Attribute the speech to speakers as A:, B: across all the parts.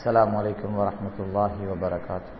A: السلام عليكم ورحمة الله وبركاته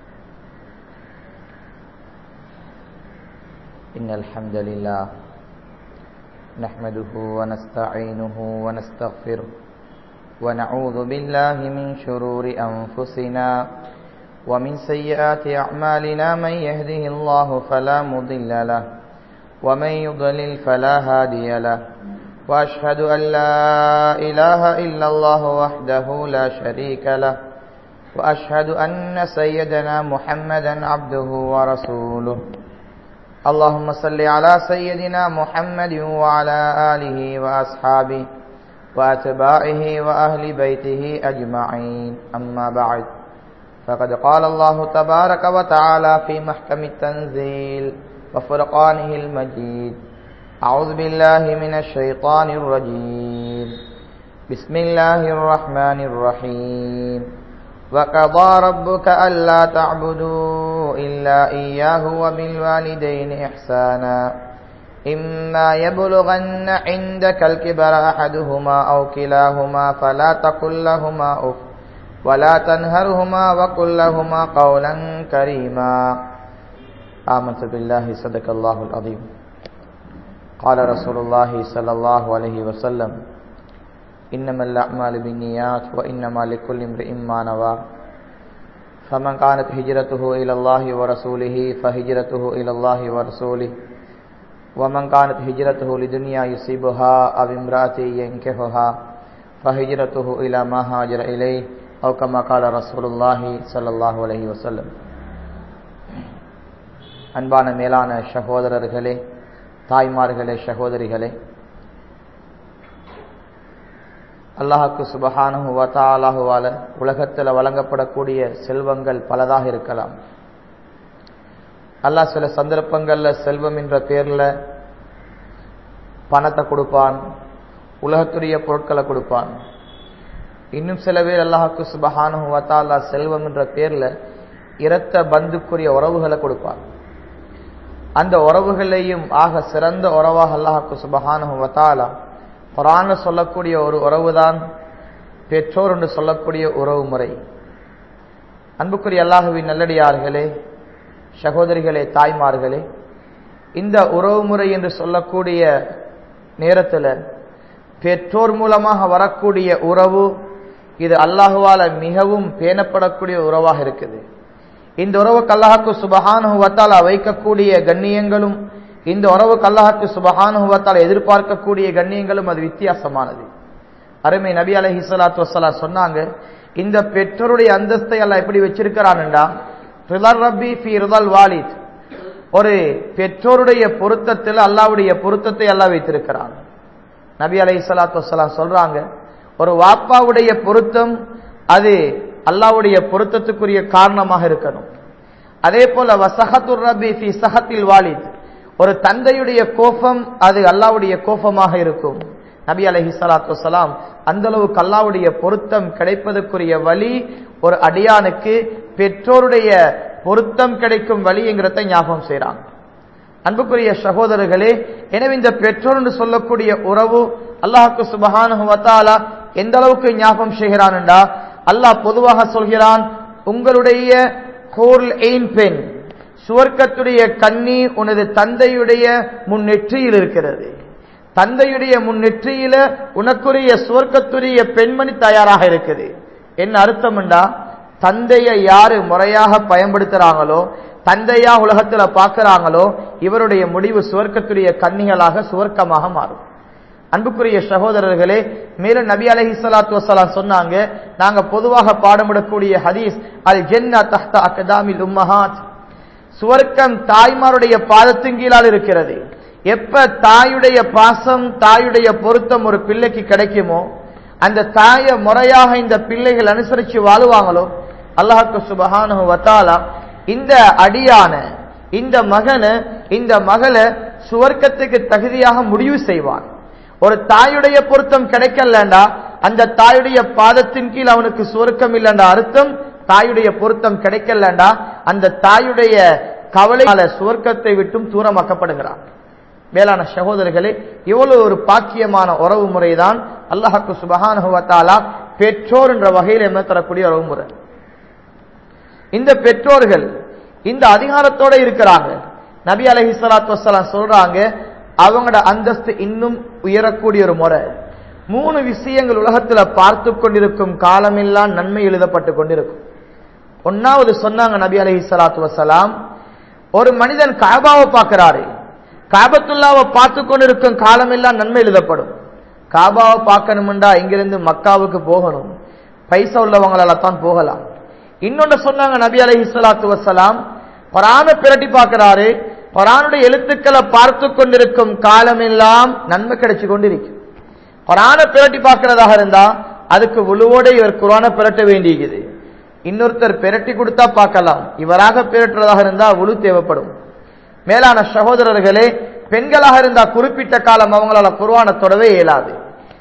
A: إن الحمد لله نحمده ونستعينه ونستغفره ونعوذ بالله من شرور أنفسنا ومن سيئات أعمالنا من يهده الله فلا مضل له ومن يضلل فلا هادي له وأشهد أن لا إله إلا الله وحده لا شريك له وأشهد أن سيدنا محمدا عبده ورسوله اللهم صل على سيدنا محمد وعلى آله وأصحابه وأتباعه وأهل بيته أجمعين أما بعد فقد قال الله تبارك وتعالى في محكم التنزيل وفرقانه المجيد أعوذ بالله من الشيطان الرجيم بسم الله الرحمن الرحيم وقضى ربك ألا تعبدوا إلا إياه وبالوالدين إحسانا إما يبلغن عندك الكبر أحدهما أو كلاهما فلا تقل لهما أف ولا تنهرهما وقل لهما قولا كريما آمنت بالله صدق الله العظيم قال رسول الله صلى الله عليه وسلم إنما الأعمال بالنيات وإنما لكل امرئ ما نوى فمن كانت هجرته إلى الله ورسوله فهجرته إلى الله ورسوله ومن كانت هجرته لدنيا يصيبها أو امرأة ينكحها فهجرته إلى ما هاجر إليه أو كما قال رسول الله صلى الله عليه وسلم அன்பான மேலான சகோதரர்களே தாய்மார்களே சகோதரிகளே அல்லாஹுக்கு சுபஹானு வத்தாலாகுவால உலகத்தில் வழங்கப்படக்கூடிய செல்வங்கள் பலதாக இருக்கலாம் அல்லாஹ் சில சந்தர்ப்பங்களில் செல்வம் என்ற பேரில் பணத்தை கொடுப்பான் உலகத்துடைய பொருட்களை கொடுப்பான் இன்னும் சில பேர் அல்லாஹுக்கு சுபஹானு வத்தாலா செல்வம் என்ற பேரில் இரத்த பந்துக்குரிய உறவுகளை கொடுப்பான் அந்த உறவுகளையும் ஆக சிறந்த உறவாக அல்லாஹுக்கு சுபஹானு வத்தாலா குரான சொல்லக்கூடிய ஒரு உறவு தான் பெற்றோர் என்று சொல்லக்கூடிய உறவு முறை அன்புக்குரிய அல்லாஹுவின் நல்லடியார்களே சகோதரிகளே தாய்மார்களே இந்த உறவு முறை என்று சொல்லக்கூடிய நேரத்தில் பெற்றோர் மூலமாக வரக்கூடிய உறவு இது அல்லாஹுவால மிகவும் பேணப்படக்கூடிய உறவாக இருக்குது இந்த உறவுக்கு அல்லாஹுக்கு சுபஹானுவத்தால் வைக்கக்கூடிய கண்ணியங்களும் இந்த உறவு கல்லாஹத்து சுபஹானுவத்தால் எதிர்பார்க்கக்கூடிய கண்ணியங்களும் அது வித்தியாசமானது அருமை நபி அலஹி சலாத்து வசலா சொன்னாங்க இந்த பெற்றோருடைய அந்தஸ்தை எல்லாம் எப்படி வச்சிருக்கிறான்டா ரப்பி ஃபி ரிதல் வாலித் ஒரு பெற்றோருடைய பொருத்தத்தில் அல்லாவுடைய பொருத்தத்தை எல்லாம் வைத்திருக்கிறான் நபி அலஹி சலாத்து வசலாம் சொல்றாங்க ஒரு வாப்பாவுடைய பொருத்தம் அது அல்லாவுடைய பொருத்தத்துக்குரிய காரணமாக இருக்கணும் அதே போல வசஹத்துர் ரபி ஃபி சஹத்தில் வாலித் ஒரு தந்தையுடைய கோபம் அது அல்லாவுடைய கோபமாக இருக்கும் நபி அலஹி சலாத்து வலாம் அந்த அளவுக்கு அல்லாவுடைய பொருத்தம் கிடைப்பதற்குரிய வழி ஒரு அடியானுக்கு பெற்றோருடைய பொருத்தம் கிடைக்கும் வழிங்கிறத ஞாபகம் செய்யறாங்க அன்புக்குரிய சகோதரர்களே எனவே இந்த பெற்றோர் என்று சொல்லக்கூடிய உறவு அல்லாஹுக்கு சுபஹானுவத்தாலா எந்த அளவுக்கு ஞாபகம் செய்கிறான்டா அல்லாஹ் பொதுவாக சொல்கிறான் உங்களுடைய கோல் எயின் பெண் சுவர்க்கத்துடைய கண்ணி உனது தந்தையுடைய முன்னெற்றியில் இருக்கிறது தந்தையுடைய முன்னெற்றியில உனக்குரிய சுவர்க்கத்துடைய பெண்மணி தயாராக இருக்குது என்ன அர்த்தம்டா தந்தையை யாரு முறையாக பயன்படுத்துறாங்களோ தந்தையா உலகத்துல பாக்குறாங்களோ இவருடைய முடிவு சுவர்க்கத்துடைய கன்னிகளாக சுவர்க்கமாக மாறும் அன்புக்குரிய சகோதரர்களே மேலும் நபி அலஹி சலாத்து வசலாம் சொன்னாங்க நாங்க பொதுவாக பாடமிடக்கூடிய ஹதீஸ் அல் ஜென்னா தஹ்தா அகதாமில் உம்மஹாத் சுவர்க்கம் தாய்மாருடைய பாதத்தின் கீழால் இருக்கிறது எப்ப தாயுடைய பாசம் தாயுடைய பொருத்தம் ஒரு பிள்ளைக்கு கிடைக்குமோ அந்த தாய முறையாக இந்த பிள்ளைகள் அனுசரிச்சு வாழுவாங்களோ அல்லாஹுக்கு சுபஹானு வத்தாலா இந்த அடியான இந்த மகனை இந்த மகளை சுவர்க்கத்துக்கு தகுதியாக முடிவு செய்வான் ஒரு தாயுடைய பொருத்தம் கிடைக்கலண்டா அந்த தாயுடைய பாதத்தின் கீழ் அவனுக்கு சுவர்க்கம் இல்லைண்டா அர்த்தம் தாயுடைய பொருத்தம் கிடைக்கலண்டா அந்த தாயுடைய கவலையால சுவர்க்கத்தை விட்டும் தூரமாக்கப்படுகிறான் மேலான சகோதரர்களே இவ்வளவு ஒரு பாக்கியமான உறவு முறைதான் அல்லாஹாக்கு சுபஹானுவத்தாலா பெற்றோர் என்ற வகையில் என்ன தரக்கூடிய ஒரு முறை இந்த பெற்றோர்கள் இந்த அதிகாரத்தோட இருக்கிறாங்க நபி அலஹி சலாத்து வசலாம் சொல்றாங்க அவங்களோட அந்தஸ்து இன்னும் உயரக்கூடிய ஒரு முறை மூணு விஷயங்கள் உலகத்துல பார்த்து கொண்டிருக்கும் காலமெல்லாம் நன்மை எழுதப்பட்டு கொண்டிருக்கும் ஒன்னாவது சொன்னாங்க நபி அலஹி சலாத்து வசலாம் ஒரு மனிதன் காபாவை பார்க்கிறாரு காபத்துல்லாவை பார்த்து கொண்டிருக்கும் காலமெல்லாம் நன்மை எழுதப்படும் காபாவை பார்க்கணும்டா இங்கிருந்து மக்காவுக்கு போகணும் பைசா உள்ளவங்களால தான் போகலாம் இன்னொன்னு சொன்னாங்க நபி அலஹி சலாத்து வசலாம் பரான பிரட்டி பார்க்கிறாரு பரானுடைய எழுத்துக்களை பார்த்து கொண்டிருக்கும் காலமெல்லாம் நன்மை கிடைச்சு கொண்டிருக்கும் குரான பிரட்டி பார்க்கிறதாக இருந்தா அதுக்கு உழுவோட இவர் குரான பிரட்ட வேண்டியது இன்னொருத்தர் பிரட்டி கொடுத்தா பார்க்கலாம் இவராக பிரட்டுறதாக இருந்தா உழு தேவைப்படும் மேலான சகோதரர்களே பெண்களாக இருந்தா குறிப்பிட்ட காலம் அவங்களால குர்வான தொடவே இயலாது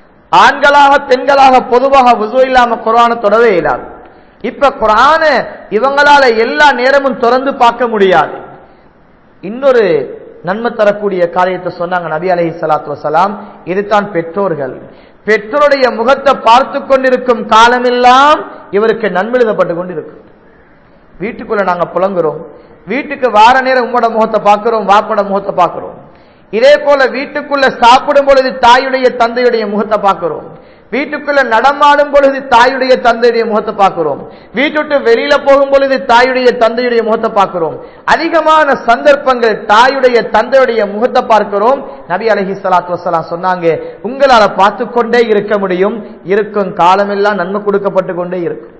A: ஆண்களாக பெண்களாக பொதுவாக உசு இல்லாம குர்வான தொடவே இயலாது இப்ப குரான இவங்களால எல்லா நேரமும் திறந்து பார்க்க முடியாது இன்னொரு நன்மை தரக்கூடிய காரியத்தை சொன்னாங்க நபி அலஹி சலாத்து வசலாம் இதுதான் பெற்றோர்கள் பெற்றோருடைய முகத்தை பார்த்து கொண்டிருக்கும் காலமெல்லாம் இவருக்கு நன்மெழுதப்பட்டு கொண்டிருக்கும் வீட்டுக்குள்ள நாங்க புலங்குறோம் வீட்டுக்கு வார நேரம் உம்மோட முகத்தை பார்க்கிறோம் வாப்போட முகத்தை பார்க்கிறோம் இதே போல வீட்டுக்குள்ள சாப்பிடும் பொழுது தாயுடைய தந்தையுடைய முகத்தை பார்க்கிறோம் வீட்டுக்குள்ள நடமாடும் பொழுது தாயுடைய தந்தையுடைய முகத்தை பார்க்கிறோம் வீட்டுட்டு வெளியில போகும் பொழுது தாயுடைய தந்தையுடைய முகத்தை பார்க்கிறோம் அதிகமான சந்தர்ப்பங்கள் தாயுடைய தந்தையுடைய முகத்தை பார்க்கிறோம் நபி அலஹி சலாத்து வசலாம் சொன்னாங்க உங்களால பார்த்து கொண்டே இருக்க முடியும் இருக்கும் காலமெல்லாம் நன்மை கொடுக்கப்பட்டு கொண்டே இருக்கும்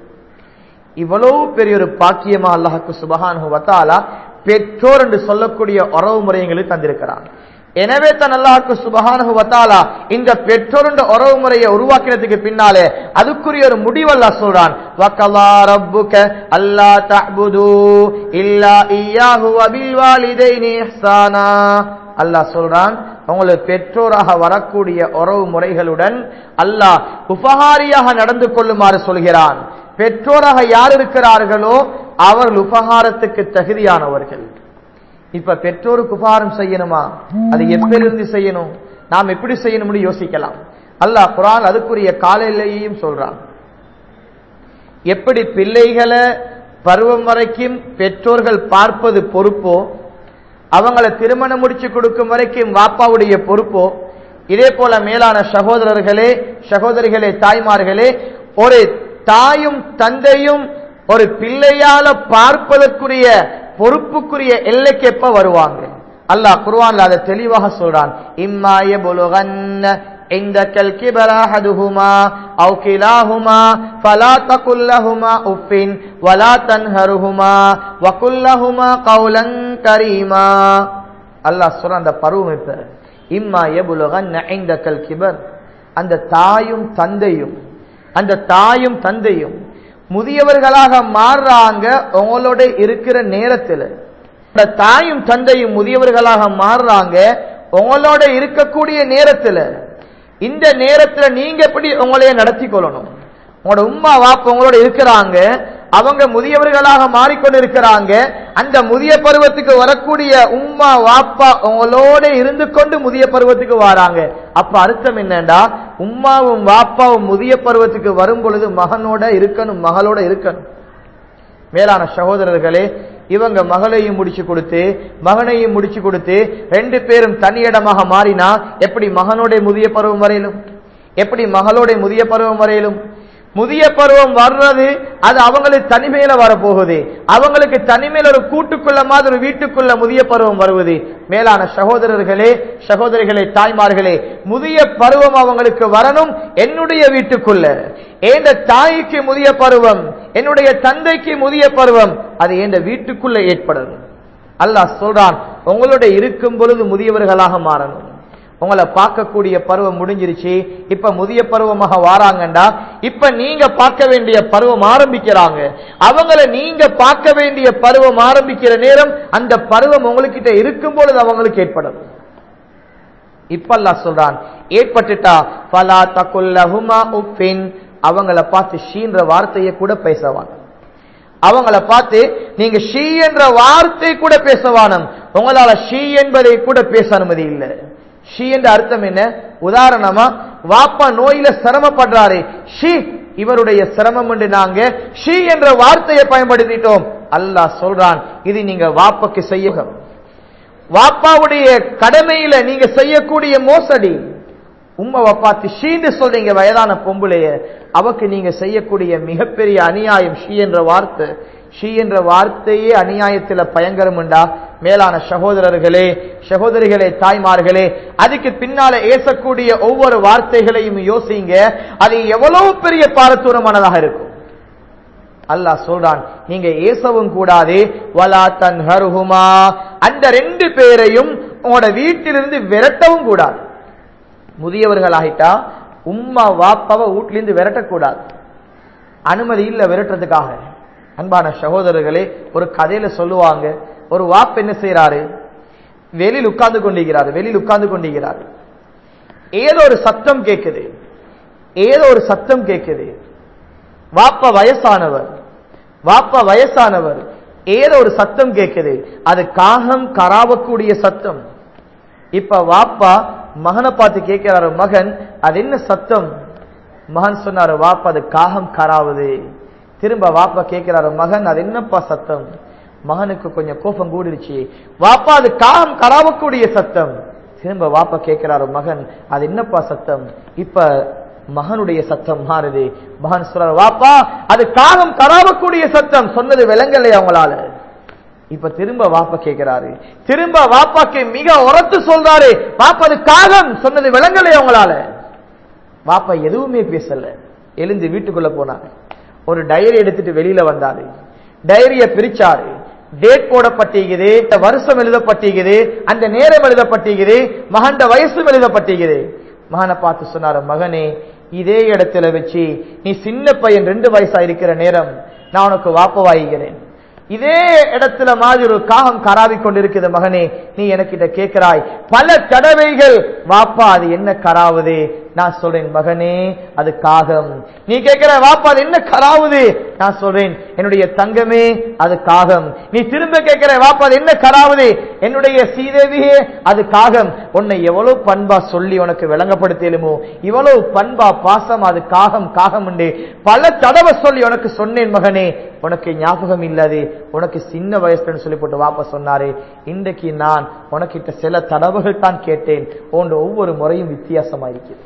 A: இவ்வளவு பெரிய ஒரு பாக்கியமா அல்லாஹுக்கு சுபஹானு வத்தாலா பெற்றோர் என்று சொல்லக்கூடிய உறவு முறைகளை தந்திருக்கிறான் எனவே தன் அல்லாஹுக்கு சுபஹானு வத்தாலா இந்த பெற்றோர் என்ற உறவு முறையை உருவாக்கினதுக்கு பின்னாலே அதுக்குரிய ஒரு முடிவல்லா சொல்றான் வக்கலா ரப்புக அல்லா தஅபுது இல்லா இய்யாஹு வபில் வாலிதைனி இஹ்சானா அல்லாஹ் சொல்றான் உங்களுக்கு பெற்றோராக வரக்கூடிய உறவு முறைகளுடன் அல்லாஹ் உபகாரியாக நடந்து கொள்ளுமாறு சொல்கிறான் பெற்றோராக யார் இருக்கிறார்களோ அவர்கள் உபகாரத்துக்கு தகுதியானவர்கள் இப்ப பெற்றோருக்கு உபகாரம் செய்யணுமா அது எப்பிலிருந்து செய்யணும் நாம் எப்படி செய்யணும்னு யோசிக்கலாம் அல்லாஹ் குரான் அதுக்குரிய காலையிலேயும் சொல்றான் எப்படி பிள்ளைகளை பருவம் வரைக்கும் பெற்றோர்கள் பார்ப்பது பொறுப்போ அவங்கள திருமணம் முடிச்சு கொடுக்கும் வரைக்கும் வாப்பாவுடைய பொறுப்போ இதே போல மேலான சகோதரர்களே சகோதரிகளே தாய்மார்களே ஒரு தாயும் தந்தையும் ஒரு பிள்ளையால பார்ப்பதற்குரிய பொறுப்புக்குரிய எல்லைக்கு எப்ப வருவாங்க அல்லாஹ் குர்வான்ல அதை தெளிவாக சொல்றான் இம்மாய புலுகன்ன عندك الكبر أحدهما أو كلاهما فلا تقل لهما أف ولا تنهرهما وقل لهما قولا كريما அல்லாஹ் சொல்ற அந்த பருவம் இப்ப இம்மா எபுலகன் ஐந்தக்கல் கிபர் அந்த தாயும் தந்தையும் அந்த தாயும் தந்தையும் முதியவர்களாக மாறுறாங்க உங்களோட இருக்கிற நேரத்தில் அந்த தாயும் தந்தையும் முதியவர்களாக மாறுறாங்க உங்களோட இருக்கக்கூடிய நேரத்தில் இந்த நேரத்துல நீங்க எப்படி உங்களைய நடத்தி கொள்ளணும் உங்களோட உம்மா வாப்ப உங்களோட இருக்கிறாங்க அவங்க முதியவர்களாக மாறிக்கொண்டு இருக்கிறாங்க அந்த முதிய பருவத்துக்கு வரக்கூடிய உம்மா வாப்பா உங்களோட இருந்து கொண்டு முதிய பருவத்துக்கு வராங்க அப்ப அர்த்தம் என்னண்டா உம்மாவும் வாப்பாவும் முதிய பருவத்துக்கு வரும் பொழுது மகனோட இருக்கணும் மகளோட இருக்கணும் மேலான சகோதரர்களே இவங்க மகளையும் முடிச்சு கொடுத்து மகனையும் முடிச்சு கொடுத்து ரெண்டு பேரும் தனியிடமாக மாறினா எப்படி மகனோட முதிய பருவம் வரையிலும் எப்படி மகளோட முதிய பருவம் வரையிலும் முதிய பருவம் வர்றது அது அவங்களுக்கு தனிமையில வரப்போகுது அவங்களுக்கு தனிமையில ஒரு கூட்டுக்குள்ள மாதிரி ஒரு வீட்டுக்குள்ள முதிய பருவம் வருவது மேலான சகோதரர்களே சகோதரிகளே தாய்மார்களே முதிய பருவம் அவங்களுக்கு வரணும் என்னுடைய வீட்டுக்குள்ள ஏந்த தாய்க்கு முதிய பருவம் என்னுடைய தந்தைக்கு முதிய பருவம் அது எந்த வீட்டுக்குள்ள ஏற்படணும் அல்லாஹ் சொல்றான் உங்களோட இருக்கும் பொழுது முதியவர்களாக மாறணும் உங்களை பார்க்கக்கூடிய பருவம் முடிஞ்சிருச்சு இப்ப முதிய பருவமாக வாராங்கண்டா இப்ப நீங்க பார்க்க வேண்டிய பருவம் ஆரம்பிக்கிறாங்க அவங்கள நீங்க பார்க்க வேண்டிய பருவம் ஆரம்பிக்கிற நேரம் அந்த பருவம் உங்ககிட்ட இருக்கும் பொழுது அவங்களுக்கு ஏற்படும் இப்ப அல்லா சொல்றான் ஏற்பட்டுட்டா பலா தகுல்லஹுமா உப்பின் அவங்கள பார்த்து ஷீன்ற வார்த்தையை கூட பேசவான் அவங்கள பார்த்து நீங்க ஷீ என்ற வார்த்தை கூட பேசவானம் உங்களால ஷீ என்பதை கூட பேச அனுமதி இல்லை ஷீ என்ற அர்த்தம் என்ன உதாரணமா வாப்பா நோயில சிரமப்படுறாரு ஷீ இவருடைய சிரமம் என்று நாங்க ஷீ என்ற வார்த்தையை பயன்படுத்திட்டோம் அல்லாஹ் சொல்றான் இது நீங்க வாப்பக்கு செய்ய வாப்பாவுடைய கடமையில நீங்க செய்யக்கூடிய மோசடி உம்மை வப்பாத்தி ஷீன்னு சொல்றீங்க வயதான பொம்புளைய அவக்கு நீங்க செய்யக்கூடிய மிகப்பெரிய அநியாயம் ஷீ என்ற வார்த்தை ஷீ என்ற வார்த்தையே அநியாயத்தில் பயங்கரம்ண்டா மேலான சகோதரர்களே சகோதரிகளே தாய்மார்களே அதுக்கு பின்னால ஏசக்கூடிய ஒவ்வொரு வார்த்தைகளையும் யோசிங்க அது எவ்வளவு பெரிய பாரத்தூரமானதாக இருக்கும் அல்லாஹ் சொல்றான் நீங்க ஏசவும் கூடாது வலா தன் ஹருகுமா அந்த ரெண்டு பேரையும் உங்களோட வீட்டிலிருந்து விரட்டவும் கூடாது முதியவர்கள் ஆகிட்டா உம்மா வாப்பாவை வீட்டிலிருந்து விரட்டக்கூடாது அனுமதி இல்ல விரட்டுறதுக்காக அன்பான சகோதரர்களே ஒரு கதையில சொல்லுவாங்க ஒரு வாப் என்ன செய்யறாரு வெளியில் உட்கார்ந்து கொண்டிருக்கிறாரு வெளியில் உட்கார்ந்து கொண்டிருக்கிறாரு ஏதோ ஒரு சத்தம் கேட்குது ஏதோ ஒரு சத்தம் கேட்குது வாப்பா வயசானவர் வாப்பா வயசானவர் ஏதோ ஒரு சத்தம் கேட்குது அது காகம் கராவக்கூடிய சத்தம் இப்ப வாப்பா மகனை பார்த்து கேட்கிறாரு மகன் அது என்ன சத்தம் மகன் சொன்னாரு வாப்பா அது காகம் கராவுது திரும்ப வாப்பா கேட்கிறாரு மகன் அது என்னப்பா சத்தம் மகனுக்கு கொஞ்சம் கோபம் கூடிருச்சு வாப்பா அது காகம் கராவக்கூடிய சத்தம் திரும்ப வாப்பா கேட்கிறாரு மகன் அது என்னப்பா சத்தம் இப்ப மகனுடைய சத்தம் மாறுது மகன் சொல்றாரு வாப்பா அது காகம் கராவக்கூடிய சத்தம் சொன்னது விளங்கலையா அவங்களால இப்ப திரும்ப வாப்பா கேட்கிறாரு திரும்ப வாப்பாக்கு மிக உரத்து சொல்றாரு வாப்பா அது காகம் சொன்னது விளங்கலையா அவங்களால வாப்பா எதுவுமே பேசல எழுந்து வீட்டுக்குள்ள போனாரு ஒரு டைரி எடுத்துட்டு வெளியில வந்தாரு டைரிய பிரிச்சாரு டேட் போடப்பட்டிருக்குது வருஷம் எழுதப்பட்டிருக்குது அந்த நேரம் எழுதப்பட்டிருக்குது மகண்ட வயசும் எழுதப்பட்டிருக்குது மகனை பார்த்து சொன்னாரு மகனே இதே இடத்துல வச்சு நீ சின்ன பையன் ரெண்டு வயசா இருக்கிற நேரம் நான் உனக்கு வாப்பவாயிக்கிறேன் இதே இடத்துல மாதிரி ஒரு காகம் கராவி கொண்டிருக்குது மகனே நீ எனக்கிட்ட கேட்கிறாய் பல தடவைகள் வாப்பா அது என்ன கராவுது நான் சொல்றேன் மகனே அது காகம் நீ கேட்கிற வாப்பா அது என்ன கராவுது நான் சொல்றேன் என்னுடைய தங்கமே அது காகம் நீ திரும்ப கேட்கிற வாப்பா அது என்ன கராவுது என்னுடைய சீதேவியே அது காகம் உன்னை எவ்வளவு பண்பா சொல்லி உனக்கு விளங்கப்படுத்தலுமோ இவ்வளவு பண்பா பாசம் அது காகம் காகம் உண்டு பல தடவை சொல்லி உனக்கு சொன்னேன் மகனே உனக்கு ஞாபகம் இல்லாது உனக்கு சின்ன வயசுலன்னு சொல்லி போட்டு வாப்பா சொன்னாரு இன்றைக்கு நான் உனக்கிட்ட சில தடவைகள் தான் கேட்டேன் போன்ற ஒவ்வொரு முறையும் வித்தியாசமா இருக்கிறது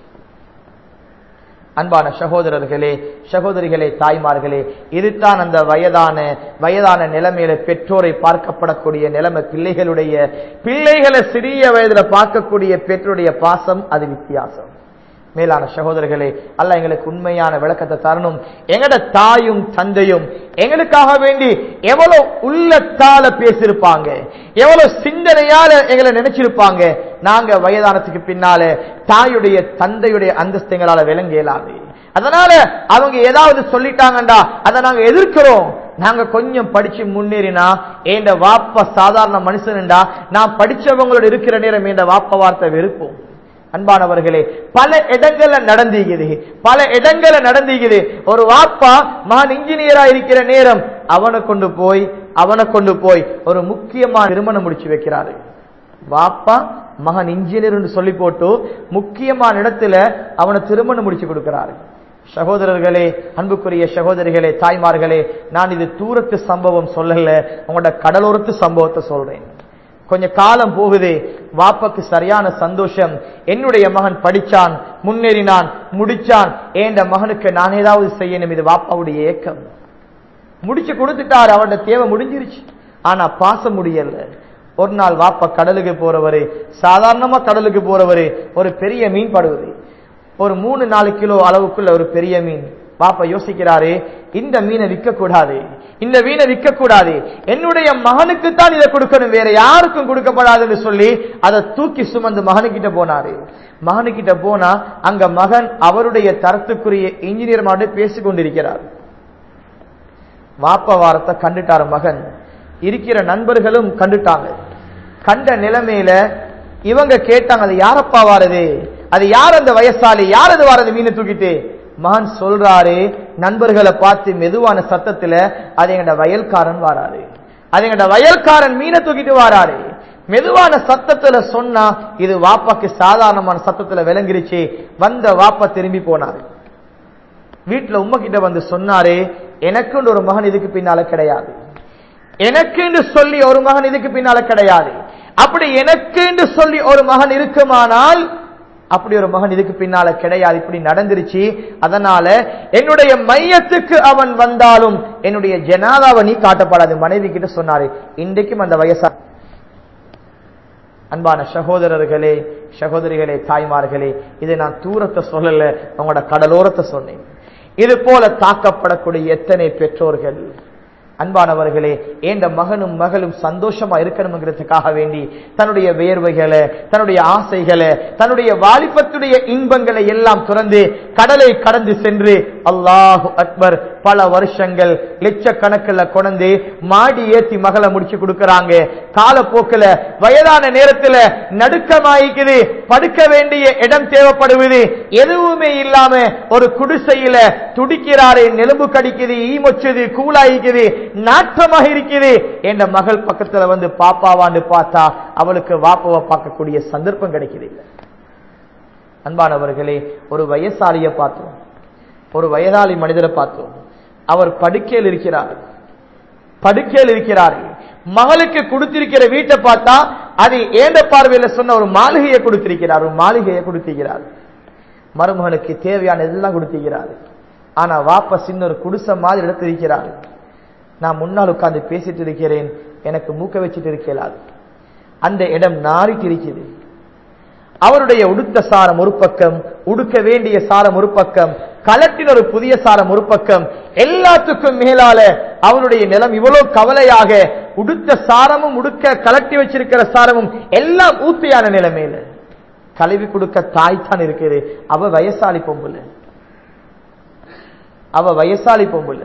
A: அன்பான சகோதரர்களே சகோதரிகளே தாய்மார்களே இதுதான் அந்த வயதான வயதான நிலைமையில பெற்றோரை பார்க்கப்படக்கூடிய நிலைமை பிள்ளைகளுடைய பிள்ளைகளை சிறிய வயதுல பார்க்கக்கூடிய பெற்றோருடைய பாசம் அது வித்தியாசம் மேலான சகோதரர்களே அல்ல எங்களுக்கு உண்மையான விளக்கத்தை தரணும் எங்கட தாயும் தந்தையும் எங்களுக்காக வேண்டி எவ்வளவு உள்ளத்தால பேசியிருப்பாங்க எவ்வளவு சிந்தனையால எங்களை நினைச்சிருப்பாங்க நாங்க வயதானத்துக்கு பின்னால தாயுடைய தந்தையுடைய அந்தஸ்து எங்களால விளங்க இயலாது அதனால அவங்க ஏதாவது சொல்லிட்டாங்கண்டா அதை நாங்க எதிர்க்கிறோம் நாங்க கொஞ்சம் படிச்சு முன்னேறினா ஏண்ட வாப்ப சாதாரண மனுஷன்டா நான் படிச்சவங்களோட இருக்கிற நேரம் ஏண்ட வாப்ப வார்த்தை வெறுப்போம் அன்பானவர்களே பல இடங்கள்ல நடந்தீங்குது பல இடங்கள்ல நடந்தீங்குது ஒரு வாப்பா மகன் இன்ஜினியரா இருக்கிற நேரம் அவனை கொண்டு போய் அவனை கொண்டு போய் ஒரு முக்கியமான திருமணம் முடிச்சு வைக்கிறாரு வாப்பா மகன் இன்ஜினியர் சொல்லி போட்டு முக்கியமான இடத்துல அவனை திருமணம் முடிச்சு கொடுக்கிறாரு சகோதரர்களே அன்புக்குரிய சகோதரிகளே தாய்மார்களே நான் இது தூரத்து சம்பவம் சொல்லல உங்களோட கடலோரத்து சம்பவத்தை சொல்றேன் கொஞ்ச காலம் போகுது வாப்பக்கு சரியான சந்தோஷம் என்னுடைய மகன் படிச்சான் முன்னேறினான் முடிச்சான் ஏண்ட மகனுக்கு நான் ஏதாவது செய்யணும் இது வாப்பாவுடைய ஏக்கம் முடிச்சு கொடுத்துட்டாரு அவனோட தேவை முடிஞ்சிருச்சு ஆனா பாச முடியல ஒரு நாள் வாப்பா கடலுக்கு போறவரு சாதாரணமா கடலுக்கு போறவரு ஒரு பெரிய மீன் படுவது ஒரு மூணு நாலு கிலோ அளவுக்குள்ள ஒரு பெரிய மீன் பாப்பா யோசிக்கிறாரு இந்த மீனை விற்க கூடாது இந்த மீனை விற்க கூடாது என்னுடைய மகனுக்கு தான் இதை கொடுக்கணும் வேற யாருக்கும் கொடுக்கப்படாதுன்னு சொல்லி அதை தூக்கி சுமந்து மகனுக்கிட்ட போனாரு மகனுக்கிட்ட போனா அங்க மகன் அவருடைய தரத்துக்குரிய இன்ஜினியர் மாட்டு பேசிக் கொண்டிருக்கிறார் வாப்ப வாரத்தை கண்டுட்டாரு மகன் இருக்கிற நண்பர்களும் கண்டுட்டாங்க கண்ட நிலைமையில இவங்க கேட்டாங்க அது யாரப்பா வாரது அது யார் அந்த வயசாளி யார் அது வாரது மீனை தூக்கிட்டு மகன் சொல்றாரு நண்பர்களை பார்த்து மெதுவான சத்தத்துல அது எங்கட வயல்காரன் வாராரு அது எங்கட வயல்காரன் மீனை தூக்கிட்டு வாராரு மெதுவான சத்தத்துல சொன்னா இது வாப்பாக்கு சாதாரணமான சத்தத்துல விளங்கிருச்சு வந்த வாப்பா திரும்பி போனாரு வீட்டுல உம்ம கிட்ட வந்து சொன்னாரு எனக்குன்னு ஒரு மகன் இதுக்கு பின்னால கிடையாது எனக்குன்னு சொல்லி ஒரு மகன் இதுக்கு பின்னால கிடையாது அப்படி எனக்குன்னு சொல்லி ஒரு மகன் இருக்குமானால் அப்படி ஒரு மகன் இதுக்கு பின்னால கிடையாது இப்படி நடந்துருச்சு அதனால என்னுடைய மையத்துக்கு அவன் வந்தாலும் என்னுடைய ஜனாதாவை நீ காட்டப்படாது மனைவி கிட்ட சொன்னாரு இன்றைக்கும் அந்த வயசா அன்பான சகோதரர்களே சகோதரிகளே தாய்மார்களே இதை நான் தூரத்தை சொல்லல உங்களோட கடலோரத்தை சொன்னேன் இது போல தாக்கப்படக்கூடிய எத்தனை பெற்றோர்கள் அன்பானவர்களே ஏண்ட மகனும் மகளும் சந்தோஷமா இருக்கணுங்கிறதுக்காக வேண்டி தன்னுடைய வேர்வைகளை தன்னுடைய ஆசைகளை தன்னுடைய வாலிபத்துடைய இன்பங்களை எல்லாம் துறந்து கடலை கடந்து சென்று அல்லாஹு அக்பர் பல வருஷங்கள் லட்சக்கணக்கில் கொண்டு மாடி ஏத்தி மகளை முடிச்சு கொடுக்கறாங்க காலப்போக்கில் வயதான நேரத்தில் நடுக்கமாயிக்குது படுக்க வேண்டிய இடம் தேவைப்படுவது எதுவுமே இல்லாம ஒரு குடிசையில துடிக்கிறாரு நெலும்பு கடிக்குது ஈமொச்சுது கூலாயிக்குது நாற்றமாக இருக்குது என்ற மகள் பக்கத்துல வந்து பாப்பாவான்னு பார்த்தா அவளுக்கு வாப்பாவை பார்க்கக்கூடிய சந்தர்ப்பம் கிடைக்குது இல்லை அன்பானவர்களே ஒரு வயசாலிய பார்த்தோம் ஒரு வயதாளி மனிதரை பார்த்தோம் அவர் படுக்கையில் இருக்கிறார் படுக்கையில் இருக்கிறார் மகளுக்கு கொடுத்திருக்கிற வீட்டை பார்த்தா அது ஏண்ட பார்வையில சொன்ன ஒரு மாளிகையை கொடுத்திருக்கிறார் ஒரு மாளிகையை கொடுத்திருக்கிறார் மருமகனுக்கு தேவையான எல்லாம் கொடுத்திருக்கிறார் ஆனா வாப்ப சின்ன ஒரு குடிசை மாதிரி எடுத்திருக்கிறார் நான் முன்னால் உட்கார்ந்து பேசிட்டு இருக்கிறேன் எனக்கு மூக்க வச்சுட்டு இருக்கலாது அந்த இடம் நாரிட்டு இருக்குது அவருடைய உடுத்த சாரம் ஒரு பக்கம் உடுக்க வேண்டிய சாரம் ஒரு பக்கம் களத்தின் ஒரு புதிய சாரம் ஒரு பக்கம் எல்லாத்துக்கும் மேலால அவருடைய நிலம் இவ்வளவு கவலையாக உடுத்த சாரமும் உடுக்க கலட்டி வச்சிருக்கிற சாரமும் எல்லாம் ஊத்தியான நிலைமையில கழுவி கொடுக்க தாய் தான் இருக்குது அவ வயசாளி பொம்புல அவ வயசாளி பொம்புல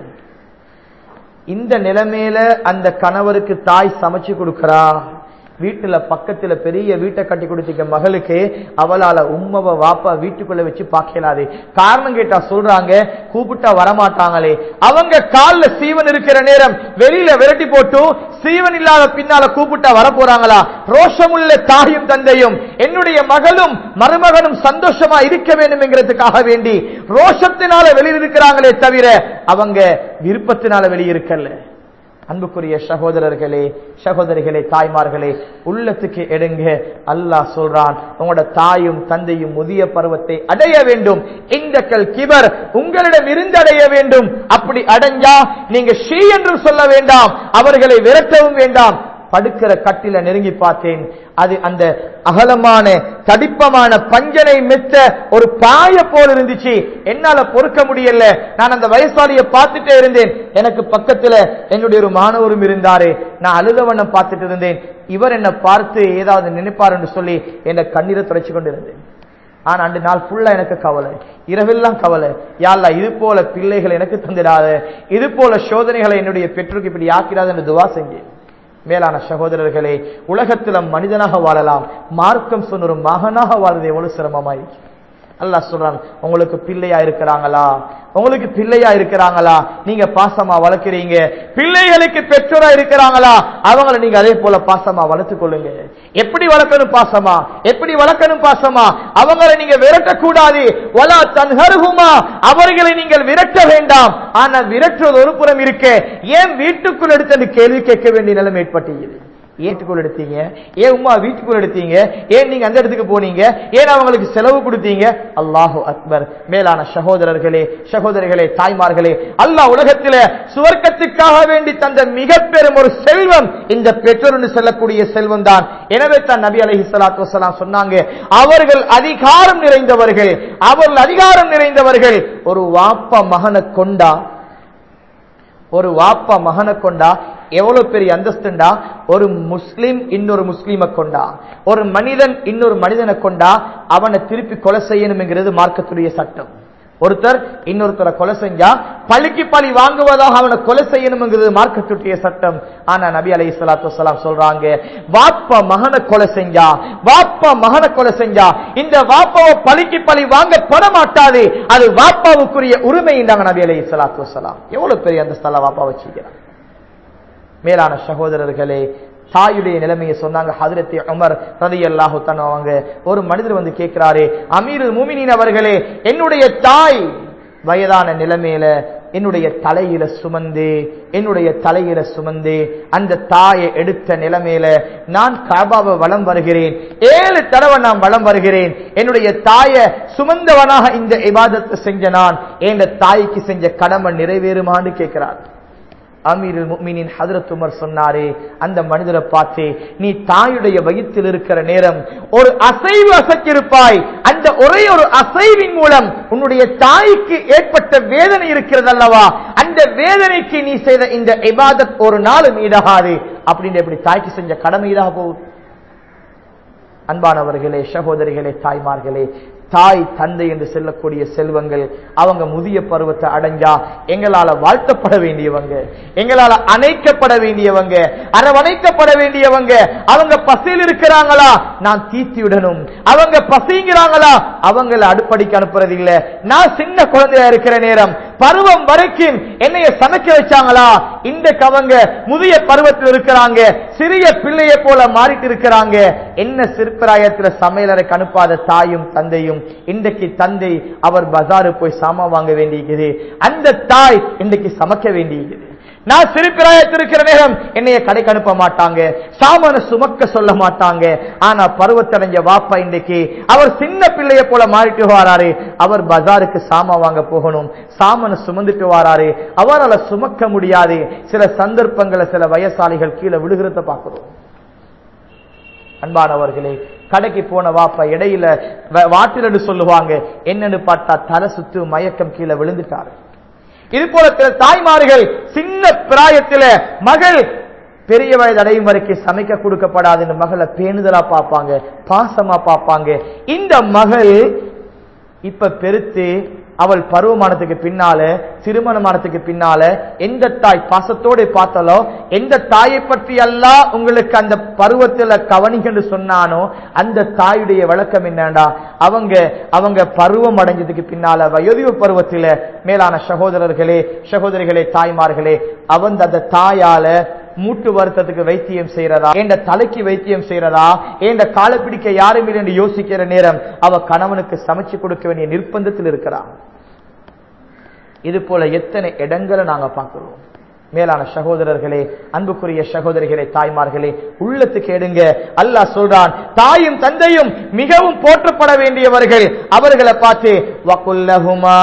A: இந்த நிலைமையில அந்த கணவருக்கு தாய் சமைச்சு கொடுக்கிறா வீட்டுல பக்கத்துல பெரிய வீட்டை கட்டி கொடுத்திருக்க மகளுக்கு அவளால உம்மவ வாப்பா வீட்டுக்குள்ள வச்சு பார்க்கலாது காரணம் கேட்டா சொல்றாங்க கூப்பிட்டா வரமாட்டாங்களே அவங்க கால்ல சீவன் இருக்கிற நேரம் வெளியில விரட்டி போட்டு சீவன் இல்லாத பின்னால கூப்பிட்டா வர போறாங்களா ரோஷமுள்ள தாயும் தந்தையும் என்னுடைய மகளும் மருமகனும் சந்தோஷமா இருக்க வேண்டும் என்கிறதுக்காக வேண்டி ரோஷத்தினால வெளியில் இருக்கிறாங்களே தவிர அவங்க விருப்பத்தினால வெளியிருக்கல அன்புக்குரிய சகோதரர்களே சகோதரிகளே தாய்மார்களே உள்ளத்துக்கு எடுங்க அல்லாஹ் சொல்றான் உங்களோட தாயும் தந்தையும் முதிய பருவத்தை அடைய வேண்டும் இந்த கல் கிபர் உங்களிடம் இருந்து அடைய வேண்டும் அப்படி அடைஞ்சா நீங்க ஷீ என்று சொல்ல வேண்டாம் அவர்களை விரட்டவும் வேண்டாம் படுக்கிற கட்டில நெருங்கி பார்த்தேன் அது அந்த அகலமான தடிப்பமான பஞ்சனை மெத்த ஒரு பாய போல் இருந்துச்சு என்னால பொறுக்க முடியல நான் அந்த வயசாலியை பார்த்துட்டே இருந்தேன் எனக்கு பக்கத்துல என்னுடைய ஒரு மாணவரும் இருந்தாரு நான் அழுதவண்ணம் பார்த்துட்டு இருந்தேன் இவர் என்ன பார்த்து ஏதாவது நினைப்பார் என்று சொல்லி என்னை கண்ணீரை துடைச்சு கொண்டு இருந்தேன் ஆனா அண்டு நாள் ஃபுல்லா எனக்கு கவலை இரவெல்லாம் கவலை யாழ்லா இது போல பிள்ளைகள் எனக்கு தந்திடாத இது போல சோதனைகளை என்னுடைய பெற்றோருக்கு இப்படி ஆக்கிறாத என்று துவா செஞ்சேன் மேலான சகோதரர்களே உலகத்துல மனிதனாக வாழலாம் மார்க்கம் சொன்ன ஒரு மகனாக வாழ்றது எவ்வளவு சிரமமாயிருக்கு அல்லாஹ் சொல்றான் உங்களுக்கு பிள்ளையா இருக்கிறாங்களா உங்களுக்கு பிள்ளையா இருக்கிறாங்களா நீங்க பாசமா வளர்க்கிறீங்க பிள்ளைகளுக்கு பெற்றோரா இருக்கிறாங்களா அவங்கள நீங்க அதே போல பாசமா வளர்த்துக் கொள்ளுங்க எப்படி வளர்க்கணும் பாசமா எப்படி வளர்க்கணும் பாசமா அவங்களை நீங்க விரட்டக்கூடாது வலா தன்ஹருகுமா அவர்களை நீங்கள் விரட்ட வேண்டாம் ஆனா விரட்டுவது ஒரு புறம் இருக்க ஏன் வீட்டுக்குள் எடுத்து கேள்வி கேட்க வேண்டிய நிலைமை ஏற்பட்டது ஏட்டுக்குள் எடுத்தீங்க ஏன் உமா வீட்டுக்குள் எடுத்தீங்க ஏன் நீங்க அந்த இடத்துக்கு போனீங்க ஏன் அவங்களுக்கு செலவு கொடுத்தீங்க அல்லாஹு அக்பர் மேலான சகோதரர்களே சகோதரிகளே தாய்மார்களே அல்லாஹ் உலகத்தில சுவர்க்கத்துக்காக வேண்டி தந்த மிக பெரும் ஒரு செல்வம் இந்த பெற்றோர் செல்லக்கூடிய செல்வம் தான் எனவே தான் நபி அலஹி சலாத்து வசலாம் சொன்னாங்க அவர்கள் அதிகாரம் நிறைந்தவர்கள் அவர்கள் அதிகாரம் நிறைந்தவர்கள் ஒரு வாப்ப மகனை கொண்டா ஒரு வாப்பா மகனை கொண்டா எவ்வளவு பெரிய அந்தஸ்துண்டா ஒரு முஸ்லிம் இன்னொரு முஸ்லீமை கொண்டா ஒரு மனிதன் இன்னொரு மனிதனை கொண்டா அவனை திருப்பி கொலை செய்யணுங்கிறது மார்க்கத்துடைய சட்டம் ஒருத்தர் இன்னொருத்தரை கொலை செஞ்சா பழிக்கு பழி வாங்குவதாக அவனை கொலை செய்யணுங்கிறது மார்க்கத்துடைய சட்டம் ஆனா நபி அலை சலாத்து வலாம் சொல்றாங்க வாப்பா மகனை கொலை செஞ்சா வாப்பா மகனை கொலை செஞ்சா இந்த வாப்பாவை பழிக்கு பழி வாங்கப்பட மாட்டாது அது வாப்பாவுக்குரிய உரிமை நபி அலை சலாத்து வலாம் எவ்வளவு பெரிய அந்த ஸ்தல வாப்பா வச்சிருக்கிறான் மேலான சகோதரர்களே தாயுடைய நிலைமையை சொன்னாங்க ஹதரத்தி உமர் ரதி அல்லாஹு அவங்க ஒரு மனிதர் வந்து கேட்கிறாரு அமீர் முமினின் அவர்களே என்னுடைய தாய் வயதான நிலைமையில என்னுடைய தலையில சுமந்து என்னுடைய தலையில சுமந்து அந்த தாயை எடுத்த நிலைமையில நான் காபாவை வலம் வருகிறேன் ஏழு தடவை நான் வலம் வருகிறேன் என்னுடைய தாயை சுமந்தவனாக இந்த இபாதத்தை செஞ்ச நான் என் தாய்க்கு செஞ்ச கடமை நிறைவேறுமான்னு கேட்கிறார் அமீருல் முக்மினின் ஹதரத் உமர் சொன்னாரே அந்த மனிதரை பார்த்து நீ தாயுடைய வயிற்றில் இருக்கிற நேரம் ஒரு அசைவு அசைக்கிருப்பாய் அந்த ஒரே ஒரு அசைவின் மூலம் உன்னுடைய தாய்க்கு ஏற்பட்ட வேதனை இருக்கிறது அல்லவா அந்த வேதனைக்கு நீ செய்த இந்த இபாதத் ஒரு நாளும் ஈடாகாது அப்படின்னு எப்படி தாய்க்கு செஞ்ச கடமை ஈடாக போகுது அன்பானவர்களே சகோதரிகளே தாய்மார்களே தாய் தந்தை என்று சொல்லக்கூடிய செல்வங்கள் அவங்க முதிய பருவத்தை அடைஞ்சா எங்களால வாழ்த்தப்பட வேண்டியவங்க எங்களால அணைக்கப்பட வேண்டியவங்க அரவணைக்கப்பட வேண்டியவங்க அவங்க பசியில் இருக்கிறாங்களா நான் தீத்தியுடனும் அவங்க பசிங்கிறாங்களா அவங்கள அடுப்படிக்கு அனுப்புறது இல்ல நான் சின்ன குழந்தையா இருக்கிற நேரம் பருவம் வரைக்கும் என்னைய சமைக்க வச்சாங்களா இன்றைக்கு அவங்க முதிய பருவத்தில் இருக்கிறாங்க சிறிய பிள்ளையை போல மாறிட்டு இருக்கிறாங்க என்ன சிற்பிராயத்துல சமையலறைக்கு அனுப்பாத தாயும் தந்தையும் இன்றைக்கு தந்தை அவர் பஜாரு போய் சாமா வாங்க வேண்டியிருக்குது அந்த தாய் இன்றைக்கு சமைக்க வேண்டியிருக்குது நான் சிறுபிராயத்தில் இருக்கிற நேரம் என்னைய கடைக்கு அனுப்ப மாட்டாங்க சாமான சுமக்க சொல்ல மாட்டாங்க ஆனா பருவத்தடைஞ்ச வாப்பா இன்றைக்கு அவர் சின்ன பிள்ளைய போல மாறிட்டு வராரு அவர் பஜாருக்கு சாமா வாங்க போகணும் சாமனை சுமந்துட்டு வராரு அவரால் சுமக்க முடியாது சில சந்தர்ப்பங்களை சில வயசாளிகள் கீழே விழுகிறத பார்க்கிறோம் அன்பானவர்களே கடைக்கு போன வாப்பா இடையில வாட்டில் சொல்லுவாங்க என்னன்னு பார்த்தா தலை சுத்து மயக்கம் கீழே விழுந்துட்டாரு இது போல சில தாய்மார்கள் சின்ன பிராயத்தில மகள் பெரிய வயது அடையும் வரைக்கும் சமைக்க கொடுக்கப்படாது இந்த மகளை பேணுதலா பார்ப்பாங்க பாசமா பார்ப்பாங்க இந்த மகள் இப்ப பெருத்து அவள் பருவமானத்துக்கு பின்னால திருமணமானத்துக்கு பின்னால எந்த தாய் பாசத்தோடு பார்த்தாலோ எந்த தாயை பற்றி எல்லாம் உங்களுக்கு அந்த பருவத்துல கவனிக்கன்னு சொன்னானோ அந்த தாயுடைய விளக்கம் என்னடா அவங்க அவங்க பருவம் அடைஞ்சதுக்கு பின்னால வயோதிக பருவத்தில மேலான சகோதரர்களே சகோதரிகளே தாய்மார்களே அவன் அந்த தாயால மூட்டு வருத்தத்துக்கு வைத்தியம் செய்யறதா என்ற தலைக்கு வைத்தியம் செய்யறதா என்ற காலை பிடிக்க யாரும் இல்லை என்று யோசிக்கிற நேரம் அவ கணவனுக்கு சமைச்சு கொடுக்க வேண்டிய நிர்பந்தத்தில் இருக்கிறான் இது போல எத்தனை இடங்களை நாங்க பார்க்கிறோம் மேலான சகோதரர்களே அன்புக்குரிய சகோதரிகளே தாய்மார்களே உள்ளத்துக்கு எடுங்க அல்லாஹ் சொல்றான் தாயும் தந்தையும் மிகவும் போற்றப்பட வேண்டியவர்கள் அவர்களை பார்த்து வகுல்லஹுமா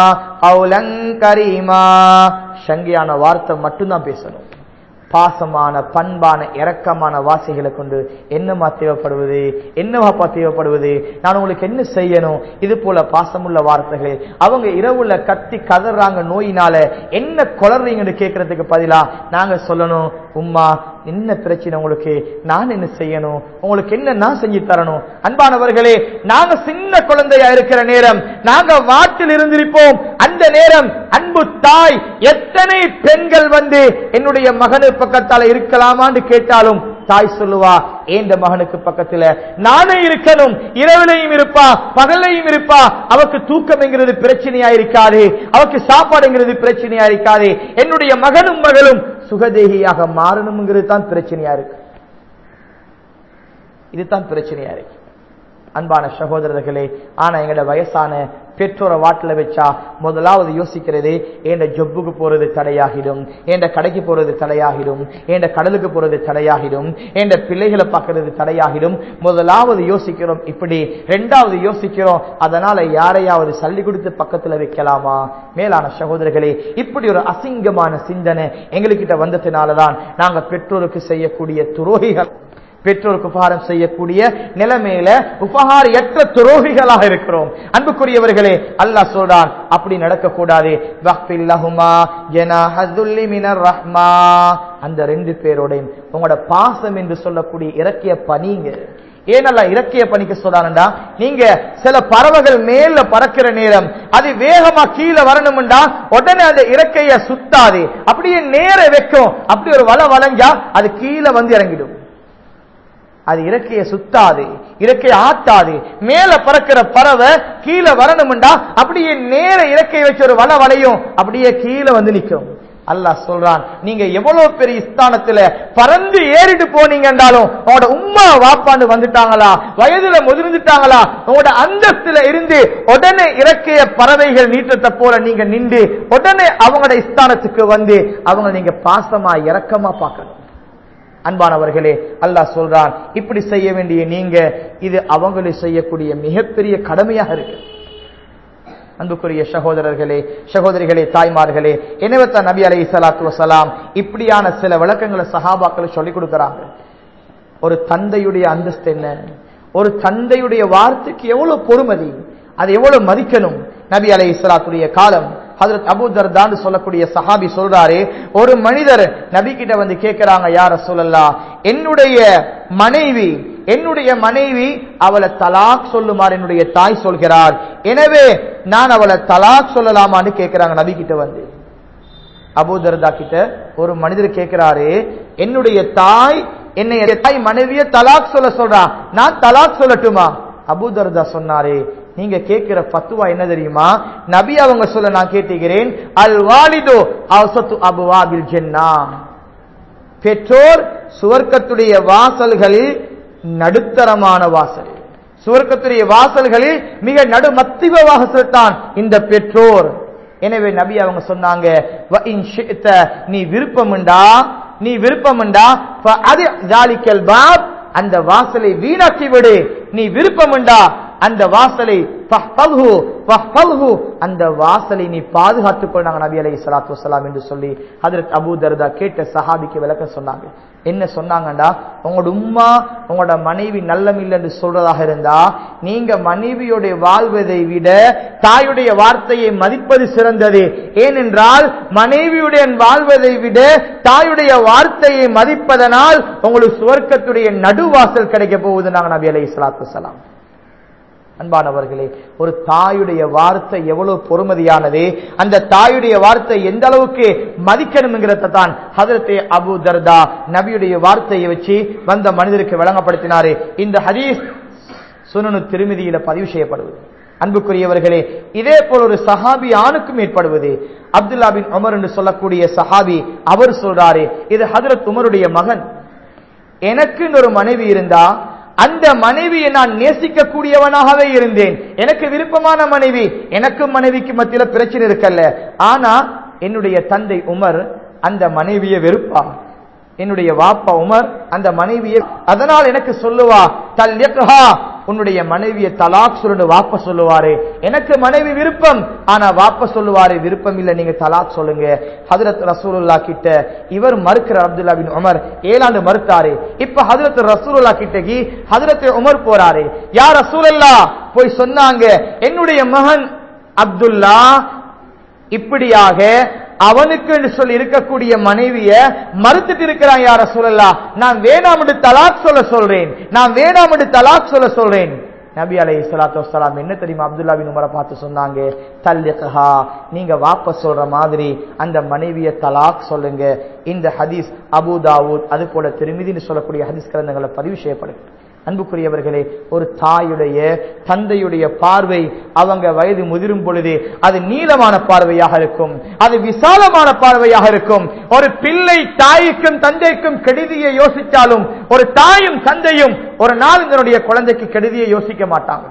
A: கரீமா சங்கியான வார்த்தை மட்டும்தான் பேசணும் பாசமான பண்பான இரக்கமான வாசிகளை கொண்டு என்னமா தேவைப்படுவது என்னவாப்பா தேவைப்படுவது நான் உங்களுக்கு என்ன செய்யணும் இது போல பாசமுள்ள வார்த்தைகள் அவங்க இரவுல கத்தி கதறாங்க நோயினால என்ன கொளறீங்கன்னு கேட்கறதுக்கு பதிலா நாங்க சொல்லணும் உம்மா என்ன பிரச்சனை உங்களுக்கு நான் என்ன செய்யணும் உங்களுக்கு என்ன நான் செஞ்சு தரணும் அன்பானவர்களே நாங்க சின்ன குழந்தையா இருக்கிற நேரம் நாங்க வாட்டில் இருந்திருப்போம் அந்த நேரம் அன்பு தாய் எத்தனை பெண்கள் வந்து என்னுடைய மகனு பக்கத்தால இருக்கலாமான்னு கேட்டாலும் தாய் சொல்லுவா ஏந்த மகனுக்கு பக்கத்துல நானே இருக்கணும் இரவிலையும் இருப்பா பகலையும் இருப்பா அவக்கு தூக்கம்ங்கிறது பிரச்சனையா இருக்காது அவக்கு சாப்பாடுங்கிறது பிரச்சனையா இருக்காது என்னுடைய மகனும் மகளும் சுகதேகியாக மாறணுங்கிறது தான் பிரச்சனையா இருக்கு இதுதான் பிரச்சனையா இருக்கு அன்பான சகோதரர்களே ஆனா எங்கட வயசான பெற்றோரை வாட்டில் வச்சா முதலாவது யோசிக்கிறது ஏண்ட ஜொப்புக்கு போறது தடையாகிடும் ஏண்ட கடைக்கு போறது தடையாகிடும் ஏண்ட கடலுக்கு போறது தடையாகிடும் ஏண்ட பிள்ளைகளை பார்க்கறது தடையாகிடும் முதலாவது யோசிக்கிறோம் இப்படி ரெண்டாவது யோசிக்கிறோம் அதனால யாரையாவது சல்லி கொடுத்து பக்கத்துல வைக்கலாமா மேலான சகோதரர்களே இப்படி ஒரு அசிங்கமான சிந்தனை எங்ககிட்ட வந்ததுனாலதான் நாங்க பெற்றோருக்கு செய்யக்கூடிய துரோகிகள் பெற்றோருக்கு உபகாரம் செய்யக்கூடிய நிலைமையில உபகாரியற்ற துரோகிகளாக இருக்கிறோம் அன்புக்குரியவர்களே அல்லாஹ் சொல்றான் அப்படி நடக்கக்கூடாது ரஹ்மா அந்த ரெண்டு பேரோடையும் உங்களோட பாசம் என்று சொல்லக்கூடிய இறக்கிய பணிங்க ஏனல்ல இறக்கிய பணிக்க சொல்றான்டா நீங்க சில பறவைகள் மேல பறக்கிற நேரம் அது வேகமா கீழே வரணும்டா உடனே அந்த இறக்கைய சுத்தாது அப்படியே நேர வைக்கும் அப்படி ஒரு வலை வளைஞ்சா அது கீழே வந்து இறங்கிடும் அது இறக்கைய சுத்தாது இறக்கைய ஆட்டாது மேல பறக்கிற பறவை கீழே வரணும்டா அப்படியே நேர இறக்கைய வச்சு ஒரு வலை வளையும் அப்படியே கீழே வந்து நிற்கும் அல்லாஹ் சொல்றான் நீங்க எவ்வளவு பெரிய ஸ்தானத்துல பறந்து ஏறிட்டு போனீங்க என்றாலும் உங்களோட உம்மா வாப்பாண்டு வந்துட்டாங்களா வயதுல முதிர்ந்துட்டாங்களா உங்களோட அந்தஸ்துல இருந்து உடனே இறக்கிய பறவைகள் நீட்டத்தை போல நீங்க நின்று உடனே அவங்களோட ஸ்தானத்துக்கு வந்து அவங்க நீங்க பாசமா இரக்கமா பார்க்கணும் அன்பானவர்களே அல்லாஹ் சொல்றான் இப்படி செய்ய வேண்டிய நீங்க இது அவங்களை செய்யக்கூடிய மிகப்பெரிய கடமையாக இருக்கு அன்புக்குரிய சகோதரர்களே சகோதரிகளே தாய்மார்களே என்னவத்த நபி அலை சலாத்து வசலாம் இப்படியான சில விளக்கங்களை சஹாபாக்களை சொல்லிக் கொடுக்கறாங்க ஒரு தந்தையுடைய அந்தஸ்து என்ன ஒரு தந்தையுடைய வார்த்தைக்கு எவ்வளவு பொறுமதி அதை எவ்வளவு மதிக்கணும் நபி அலை இஸ்லாத்துடைய காலம் ஹதரத் அபு தர்தான் சொல்லக்கூடிய சஹாபி சொல்றாரு ஒரு மனிதர் நபி கிட்ட வந்து கேட்கிறாங்க யார சொல்லலா என்னுடைய மனைவி என்னுடைய மனைவி அவளை தலாக் சொல்லுமாறு என்னுடைய தாய் சொல்கிறார் எனவே நான் அவளை தலாக் சொல்லலாமான்னு கேட்கிறாங்க நபி கிட்ட வந்து அபூதர்தா கிட்ட ஒரு மனிதர் கேட்கிறாரு என்னுடைய தாய் என்னை தாய் மனைவிய தலாக் சொல்ல சொல்றா நான் தலாக் சொல்லட்டுமா அபூதர்தா சொன்னாரு நீங்க கேட்கிற பத்துவா என்ன தெரியுமா நபி அவங்க சொல்ல நான் கேட்டுகிறேன் அல் வாலிதோ அவசத்து அபுவாபில் ஜென்னா பெற்றோர் சுவர்க்கத்துடைய வாசல்களில் நடுத்தரமான வாசல் சுவர்க்கத்துடைய வாசல்களில் மிக நடுமத்திவ வாசல் தான் இந்த பெற்றோர் எனவே நபி அவங்க சொன்னாங்க "வ இன் ஷி'த", நீ விருப்பமுண்டா நீ விருப்பமுண்டா அது ஜாலிக்கல் பாப் அந்த வாசலை வீணாக்கி விடு நீ விருப்பமுண்டா அந்த வாசலை ஃபஹ்ஃபல்ஹு, ஃபஹ்ஃபல்ஹு, அந்த வாசலை நீ பாதுகாத்துக் கொண்டாங்க நபி அலைஹி ஸலாத்து வஸலாம் என்று சொல்லி ஹஜரத் அபூ தர்தா கேட்ட சஹாபிக்கு விளக்கம் சொன்னாங்க என்ன சொன்னாங்கடா உங்களோட உம்மா உங்களோட மனைவி நல்லம் என்று சொல்றதாக இருந்தா நீங்க மனைவியோட வாழ்வதை விட தாயுடைய வார்த்தையை மதிப்பது சிறந்தது ஏனென்றால் மனைவியுடைய வாழ்வதை விட தாயுடைய வார்த்தையை மதிப்பதனால் உங்களுக்கு சுவர்க்கத்துடைய நடுவாசல் கிடைக்க போகுது நாங்க நபி அலைஹி ஸலாத்து வஸலாம் அன்பானவர்களே ஒரு தாயுடைய வார்த்தை எவ்வளவு பொறுமதியானது அந்த தாயுடைய வார்த்தை எந்த அளவுக்கு மதிக்கணுங்கிறத தான் ஹதரத்தே அபு தர்தா நபியுடைய வார்த்தையை வச்சு வந்த மனிதருக்கு வழங்கப்படுத்தினாரு இந்த ஹதீஸ் சுனனு திருமதியில பதிவு செய்யப்படுவது அன்புக்குரியவர்களே இதே போல் ஒரு சஹாபி ஆணுக்கும் ஏற்படுவது அப்துல்லா பின் உமர் என்று சொல்லக்கூடிய சஹாபி அவர் சொல்றாரு இது ஹதரத் உமருடைய மகன் எனக்குன்னு ஒரு மனைவி இருந்தா அந்த மனைவியை நான் நேசிக்கக்கூடியவனாகவே இருந்தேன் எனக்கு விருப்பமான மனைவி எனக்கும் மனைவிக்கு மத்தியில பிரச்சனை இருக்கல்ல ஆனா என்னுடைய தந்தை உமர் அந்த மனைவியை வெறுப்பா என்னுடைய வாப்பா உமர் அந்த மனைவியை அதனால் எனக்கு சொல்லுவா தல்யக்ஹா உன்னுடைய மனைவியை தலாக் சொல்லுன்னு வாப்ப சொல்லுவாரு எனக்கு மனைவி விருப்பம் ஆனா வாப்ப சொல்லுவாரு விருப்பம் இல்ல நீங்க தலாக் சொல்லுங்க ஹதரத் ரசூலுல்லா கிட்ட இவர் மறுக்கிற அப்துல்லா பின் உமர் ஏழாண்டு மறுத்தாரு இப்ப ஹதரத் ரசூலுல்லா கிட்டகி ஹதரத் உமர் போறாரு யார் ரசூலுல்லா போய் சொன்னாங்க என்னுடைய மகன் அப்துல்லா இப்படியாக அவனுக்கு என்று சொல்லி இருக்கக்கூடிய மனைவிய மறுத்துட்டு இருக்கிறான் யார சொல்லலாம் நான் வேணாம் என்று தலாக் சொல்ல சொல்றேன் நான் வேணாம் என்று தலாக் சொல்ல சொல்றேன் நபி அலை சலாத்து வசலாம் என்ன தெரியுமா அப்துல்லா பின் உமரை பார்த்து சொன்னாங்க தல்லிகஹா நீங்க வாபஸ் சொல்ற மாதிரி அந்த மனைவிய தலாக் சொல்லுங்க இந்த ஹதீஸ் அபு தாவூத் அது போல திருமிதின்னு சொல்லக்கூடிய ஹதீஸ் கிரந்தங்களை பதிவு செய்யப்படுது அன்புக்குரியவர்களே ஒரு தாயுடைய தந்தையுடைய பார்வை அவங்க வயது முதிரும் பொழுது அது நீளமான பார்வையாக இருக்கும் அது விசாலமான பார்வையாக இருக்கும் ஒரு பிள்ளை தாய்க்கும் தந்தைக்கும் கெடுதியை யோசித்தாலும் ஒரு தாயும் தந்தையும் ஒரு நாள் தன்னுடைய குழந்தைக்கு கெடுதியை யோசிக்க மாட்டாங்க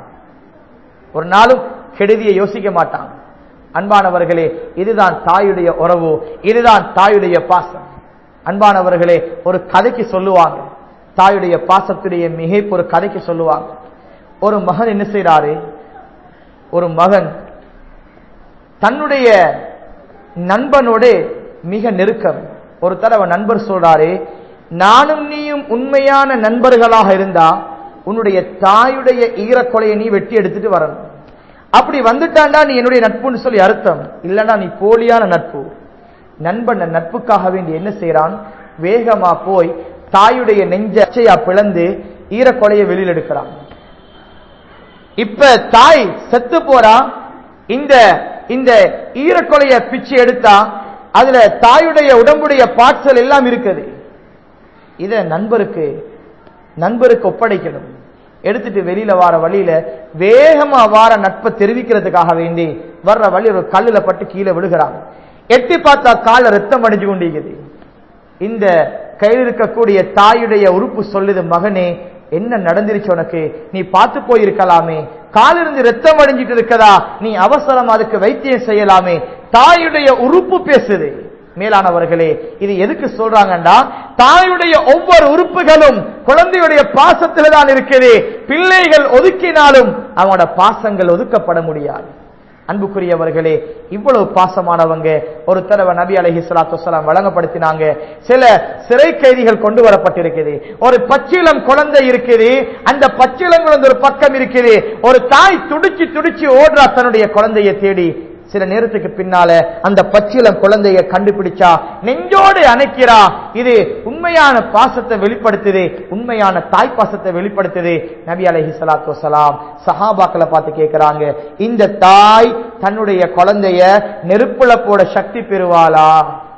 A: ஒரு நாளும் கெடுதியை யோசிக்க மாட்டாங்க அன்பானவர்களே இதுதான் தாயுடைய உறவு இதுதான் தாயுடைய பாசம் அன்பானவர்களே ஒரு கதைக்கு சொல்லுவாங்க தாயுடைய பாசத்துடைய மிகைப்பு ஒரு கதைக்கு சொல்லுவாங்க ஒரு மகன் என்ன செய்யறாரு ஒரு மகன் தன்னுடைய நண்பனோட மிக நெருக்கம் ஒரு தடவை நண்பர் சொல்றாரு நானும் நீயும் உண்மையான நண்பர்களாக இருந்தா உன்னுடைய தாயுடைய ஈரக்கொலையை நீ வெட்டி எடுத்துட்டு வரணும் அப்படி வந்துட்டாண்டா நீ என்னுடைய நட்புன்னு சொல்லி அர்த்தம் இல்லைன்னா நீ போலியான நட்பு நண்பன் நட்புக்காக வேண்டி என்ன செய்யறான் வேகமா போய் தாயுடைய நெஞ்சையா பிளந்து ஈரக்கொலையை வெளியில் எடுக்கிறான் இப்ப தாய் செத்து போறா இந்த இந்த ஈரக்கொலைய பிச்சு எடுத்தா அதுல தாயுடைய உடம்புடைய பாட்சல் எல்லாம் இருக்குது இத நண்பருக்கு நண்பருக்கு ஒப்படைக்கணும் எடுத்துட்டு வெளியில வார வழியில வேகமா வார நட்பை தெரிவிக்கிறதுக்காக வேண்டி வர்ற வழி ஒரு கல்லுல பட்டு கீழே விழுகிறான் எட்டி பார்த்தா கால ரத்தம் அடிஞ்சு கொண்டிருக்குது இந்த கையில் இருக்கக்கூடிய தாயுடைய உறுப்பு சொல்லுது மகனே என்ன நடந்துருச்சு உனக்கு நீ பார்த்து போயிருக்கலாமே காலிருந்து ரத்தம் அடைஞ்சிட்டு இருக்கதா நீ அவசரம் அதுக்கு வைத்தியம் செய்யலாமே தாயுடைய உறுப்பு பேசுது மேலானவர்களே இது எதுக்கு சொல்றாங்கன்னா தாயுடைய ஒவ்வொரு உறுப்புகளும் குழந்தையுடைய பாசத்தில் தான் இருக்குது பிள்ளைகள் ஒதுக்கினாலும் அவங்களோட பாசங்கள் ஒதுக்கப்பட முடியாது அன்புக்குரியவர்களே இவ்வளவு பாசமானவங்க ஒரு தடவை நபி அலஹி சலாத்து வழங்கப்படுத்தினாங்க சில சிறை கைதிகள் கொண்டு வரப்பட்டிருக்குது ஒரு பச்சிளம் குழந்தை இருக்குது அந்த பச்சிளம் குழந்தை ஒரு பக்கம் இருக்குது ஒரு தாய் துடிச்சு துடிச்சு ஓடுறா தன்னுடைய குழந்தையை தேடி சில நேரத்துக்கு பின்னால அந்த பச்சிளம் குழந்தைய கண்டுபிடிச்சா நெஞ்சோடு அணைக்கிறா இது உண்மையான பாசத்தை வெளிப்படுத்துது உண்மையான தாய் பாசத்தை வெளிப்படுத்துது நபி அலஹி சலாத்து வசலாம் சஹாபாக்களை பார்த்து கேட்கிறாங்க இந்த தாய் தன்னுடைய குழந்தைய நெருப்புல போட சக்தி பெறுவாளா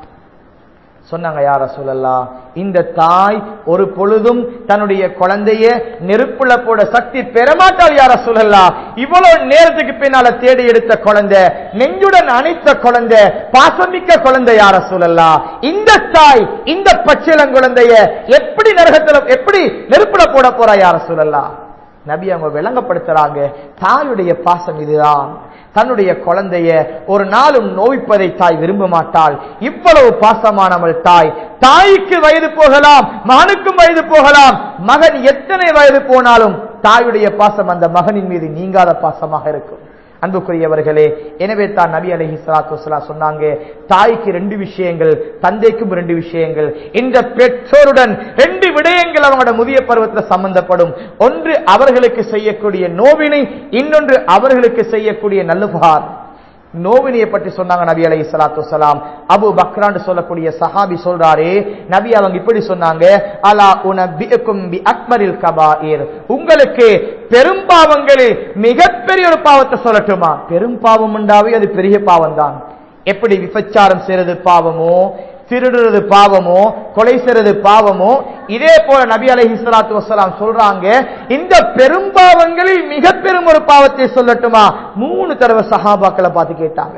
A: சொன்னாங்க யார சொல்லலாம் இந்த தாய் ஒரு பொழுதும் தன்னுடைய குழந்தைய நெருப்புல போட சக்தி பெறமாட்டாள் யார சொல்லலாம் இவ்வளவு நேரத்துக்கு பின்னால தேடி எடுத்த குழந்தை நெஞ்சுடன் அணைத்த குழந்தை பாசமிக்க குழந்தை யார சொல்லலாம் இந்த தாய் இந்த பச்சிளங்குழந்தைய எப்படி நரகத்துல எப்படி நெருப்புல போட போறா யார சொல்லலாம் நபி அவங்க விளங்கப்படுத்துறாங்க தாயுடைய பாசம் இதுதான் தன்னுடைய குழந்தைய ஒரு நாளும் நோய்ப்பதை தாய் விரும்ப மாட்டாள் இவ்வளவு பாசமானவள் தாய் தாய்க்கு வயது போகலாம் மகனுக்கும் வயது போகலாம் மகன் எத்தனை வயது போனாலும் தாயுடைய பாசம் அந்த மகனின் மீது நீங்காத பாசமாக இருக்கும் அன்புக்குரியவர்களே எனவே தான் நபி அலஹி சலாத்து வசலாம் சொன்னாங்க தாய்க்கு ரெண்டு விஷயங்கள் தந்தைக்கும் ரெண்டு விஷயங்கள் இந்த பெற்றோருடன் ரெண்டு விடயங்கள் அவங்களோட முதிய பருவத்தில் சம்பந்தப்படும் ஒன்று அவர்களுக்கு செய்யக்கூடிய நோவினை இன்னொன்று அவர்களுக்கு செய்யக்கூடிய நல்லுபார் நோவினியை பற்றி சொன்னாங்க நபி அலை சலாத்து வலாம் அபு பக்ரான்னு சொல்லக்கூடிய சஹாபி சொல்றாரு நபி அவங்க இப்படி சொன்னாங்க அலா உனபிக்கும் பி அக்மரில் கபாயிர் உங்களுக்கு பெரும்பாவங்களில் மிகப்பெரிய ஒரு பாவத்தை சொல்லட்டுமா பெரும் பாவம் உண்டாவே அது பெரிய பாவம் தான் எப்படி விபச்சாரம் செய்யறது பாவமோ திருடுறது பாவமோ கொலை செய்யறது பாவமோ இதே போல நபி அலஹி சலாத்து வசலாம் சொல்றாங்க இந்த பெரும்பாவங்களில் மிக பெரும் ஒரு பாவத்தை சொல்லட்டுமா மூணு தடவை சஹாபாக்களை பார்த்து கேட்டாங்க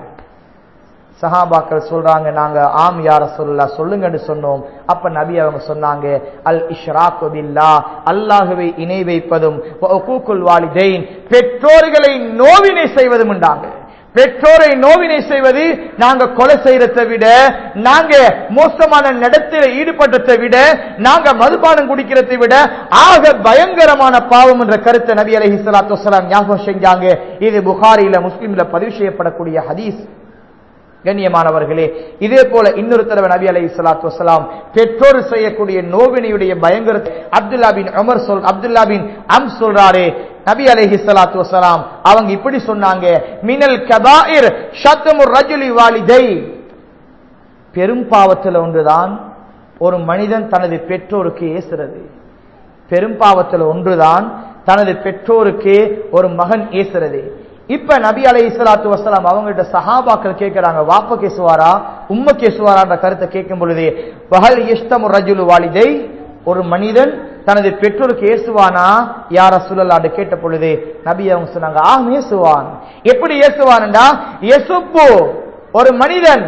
A: சஹாபாக்கள் சொல்றாங்க நாங்க ஆம் யார சொல்லல சொல்லுங்கன்னு சொன்னோம் அப்ப நபி அவங்க சொன்னாங்க அல் இஷ்ராக்கு பில்லா அல்லாஹுவை இணை வைப்பதும் வாலிதைன் பெற்றோர்களை நோவினை செய்வதும் உண்டாங்க பெற்றோரை நோவினை செய்வது நாங்க கொலை செய்யறதை விட நாங்க மோசமான நடத்தில ஈடுபட்டதை விட நாங்க மதுபானம் குடிக்கிறதை விட ஆக பயங்கரமான பாவம் என்ற கருத்தை நபி அலஹி சலாத்து வலாம் ஞாபகம் செஞ்சாங்க இது புகாரில முஸ்லீம்ல பதிவு செய்யப்படக்கூடிய ஹதீஸ் கண்ணியமானவர்களே இதே போல இன்னொரு தடவை நபி அலை சலாத்து வசலாம் பெற்றோர் செய்யக்கூடிய நோவினையுடைய பயங்கர அப்துல்லா பின் அமர் சொல் அப்துல்லா பின் அம் சொல்றாரு நபி அலைஹி சலாத்து வசலாம் அவங்க இப்படி சொன்னாங்க மினல் கபாயிர் ஷத்தமுர் ரஜுலி வாலிதை பெரும் பாவத்தில் ஒன்றுதான் ஒரு மனிதன் தனது பெற்றோருக்கு ஏசுறது பெரும் பாவத்தில் ஒன்றுதான் தனது பெற்றோருக்கு ஒரு மகன் ஏசுறது இப்ப நபி அலை இஸ்லாத்து வசலாம் அவங்கள்ட்ட சஹாபாக்கள் கேட்கிறாங்க வாப்ப கேசுவாரா உம்ம கேசுவாரான்ற கருத்தை கேட்கும் பொழுது பகல் இஷ்டம் ரஜுலு வாலிதை ஒரு மனிதன் தனது பெற்றோருக்கு ஏசுவானா யார சொல்லலான்னு கேட்ட பொழுது நபி அவங்க சொன்னாங்க ஆ ஏசுவான் எப்படி ஏசுவான்டா எசுப்பு ஒரு மனிதன்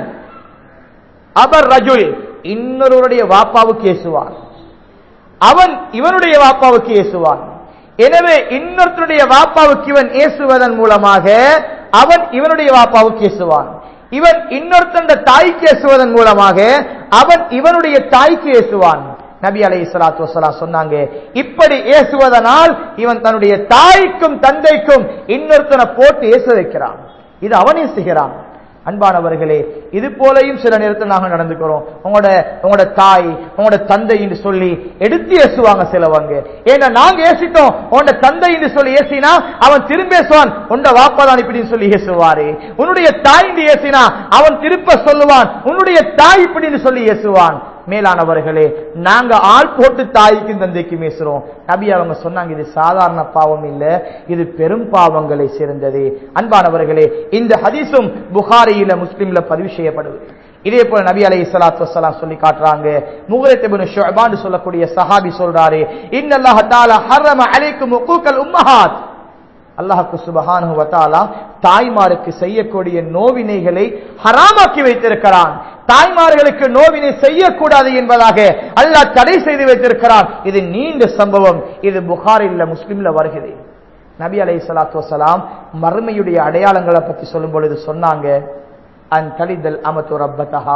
A: அவர் ரஜுல் இன்னொருவருடைய வாப்பாவுக்கு ஏசுவான் அவன் இவனுடைய வாப்பாவுக்கு ஏசுவான் எனவே இன்னொருத்தருடைய வாப்பாவுக்கு இவன் ஏசுவதன் மூலமாக அவன் இவனுடைய வாப்பாவுக்கு ஏசுவான் இவன் இன்னொருத்தண்ட தாய்க்கு ஏசுவதன் மூலமாக அவன் இவனுடைய தாய்க்கு ஏசுவான் நபி அலை சலாத்து வசலாம் சொன்னாங்க இப்படி ஏசுவதனால் இவன் தன்னுடைய தாய்க்கும் தந்தைக்கும் இன்னொருத்தனை போட்டு ஏச வைக்கிறான் இது அவனே செய்கிறான் அன்பானவர்களே இது போலையும் சில நேரத்தில் நாங்கள் நடந்துக்கிறோம் உங்களோட உங்களோட தாய் உங்களோட தந்தை என்று சொல்லி எடுத்து ஏசுவாங்க சிலவங்க ஏன்னா நாங்க ஏசிட்டோம் உன்னோட தந்தை என்று சொல்லி ஏசினா அவன் திரும்ப ஏசுவான் உண்ட வாப்பாதான் இப்படின்னு சொல்லி ஏசுவாரு உன்னுடைய தாய் என்று ஏசினா அவன் திருப்ப சொல்லுவான் உன்னுடைய தாய் இப்படின்னு சொல்லி ஏசுவான் மேலானவர்களே நாங்க ஆள் போட்டு தாய்க்கும் தந்தைக்கும் பேசுறோம் நபி அவங்க சொன்னாங்க இது சாதாரண பாவம் இல்ல இது பெரும் பாவங்களை சேர்ந்தது அன்பானவர்களே இந்த ஹதீஸும் புகாரியில முஸ்லிம்ல பதிவு செய்யப்படுவது இதே போல நபி அலை சலாத்து வசலாம் சொல்லி காட்டுறாங்க முகரத்திபுன் ஷுபான் சொல்லக்கூடிய சஹாபி சொல்றாரு இன்னல்லாஹ் தஆலா ஹர்ரம அலைக்கும் உக்கூக்கல் உம்மஹாத் அல்லாஹுக்கு சுபஹானஹு வத்தாலா தாய்மாருக்கு செய்யக்கூடிய நோவினைகளை ஹராமாக்கி வைத்திருக்கிறான் தாய்மார்களுக்கு நோவினை செய்யக்கூடாது என்பதாக அல்லாஹ் தடை செய்து வைத்திருக்கிறான் இது நீண்ட சம்பவம் இது புகாரில் முஸ்லிம்ல வருகிறது நபி அலை சலாத்து வசலாம் மறுமையுடைய அடையாளங்களை பத்தி சொல்லும் பொழுது சொன்னாங்க அன் தலிதல் அமத்து ரப்பதஹா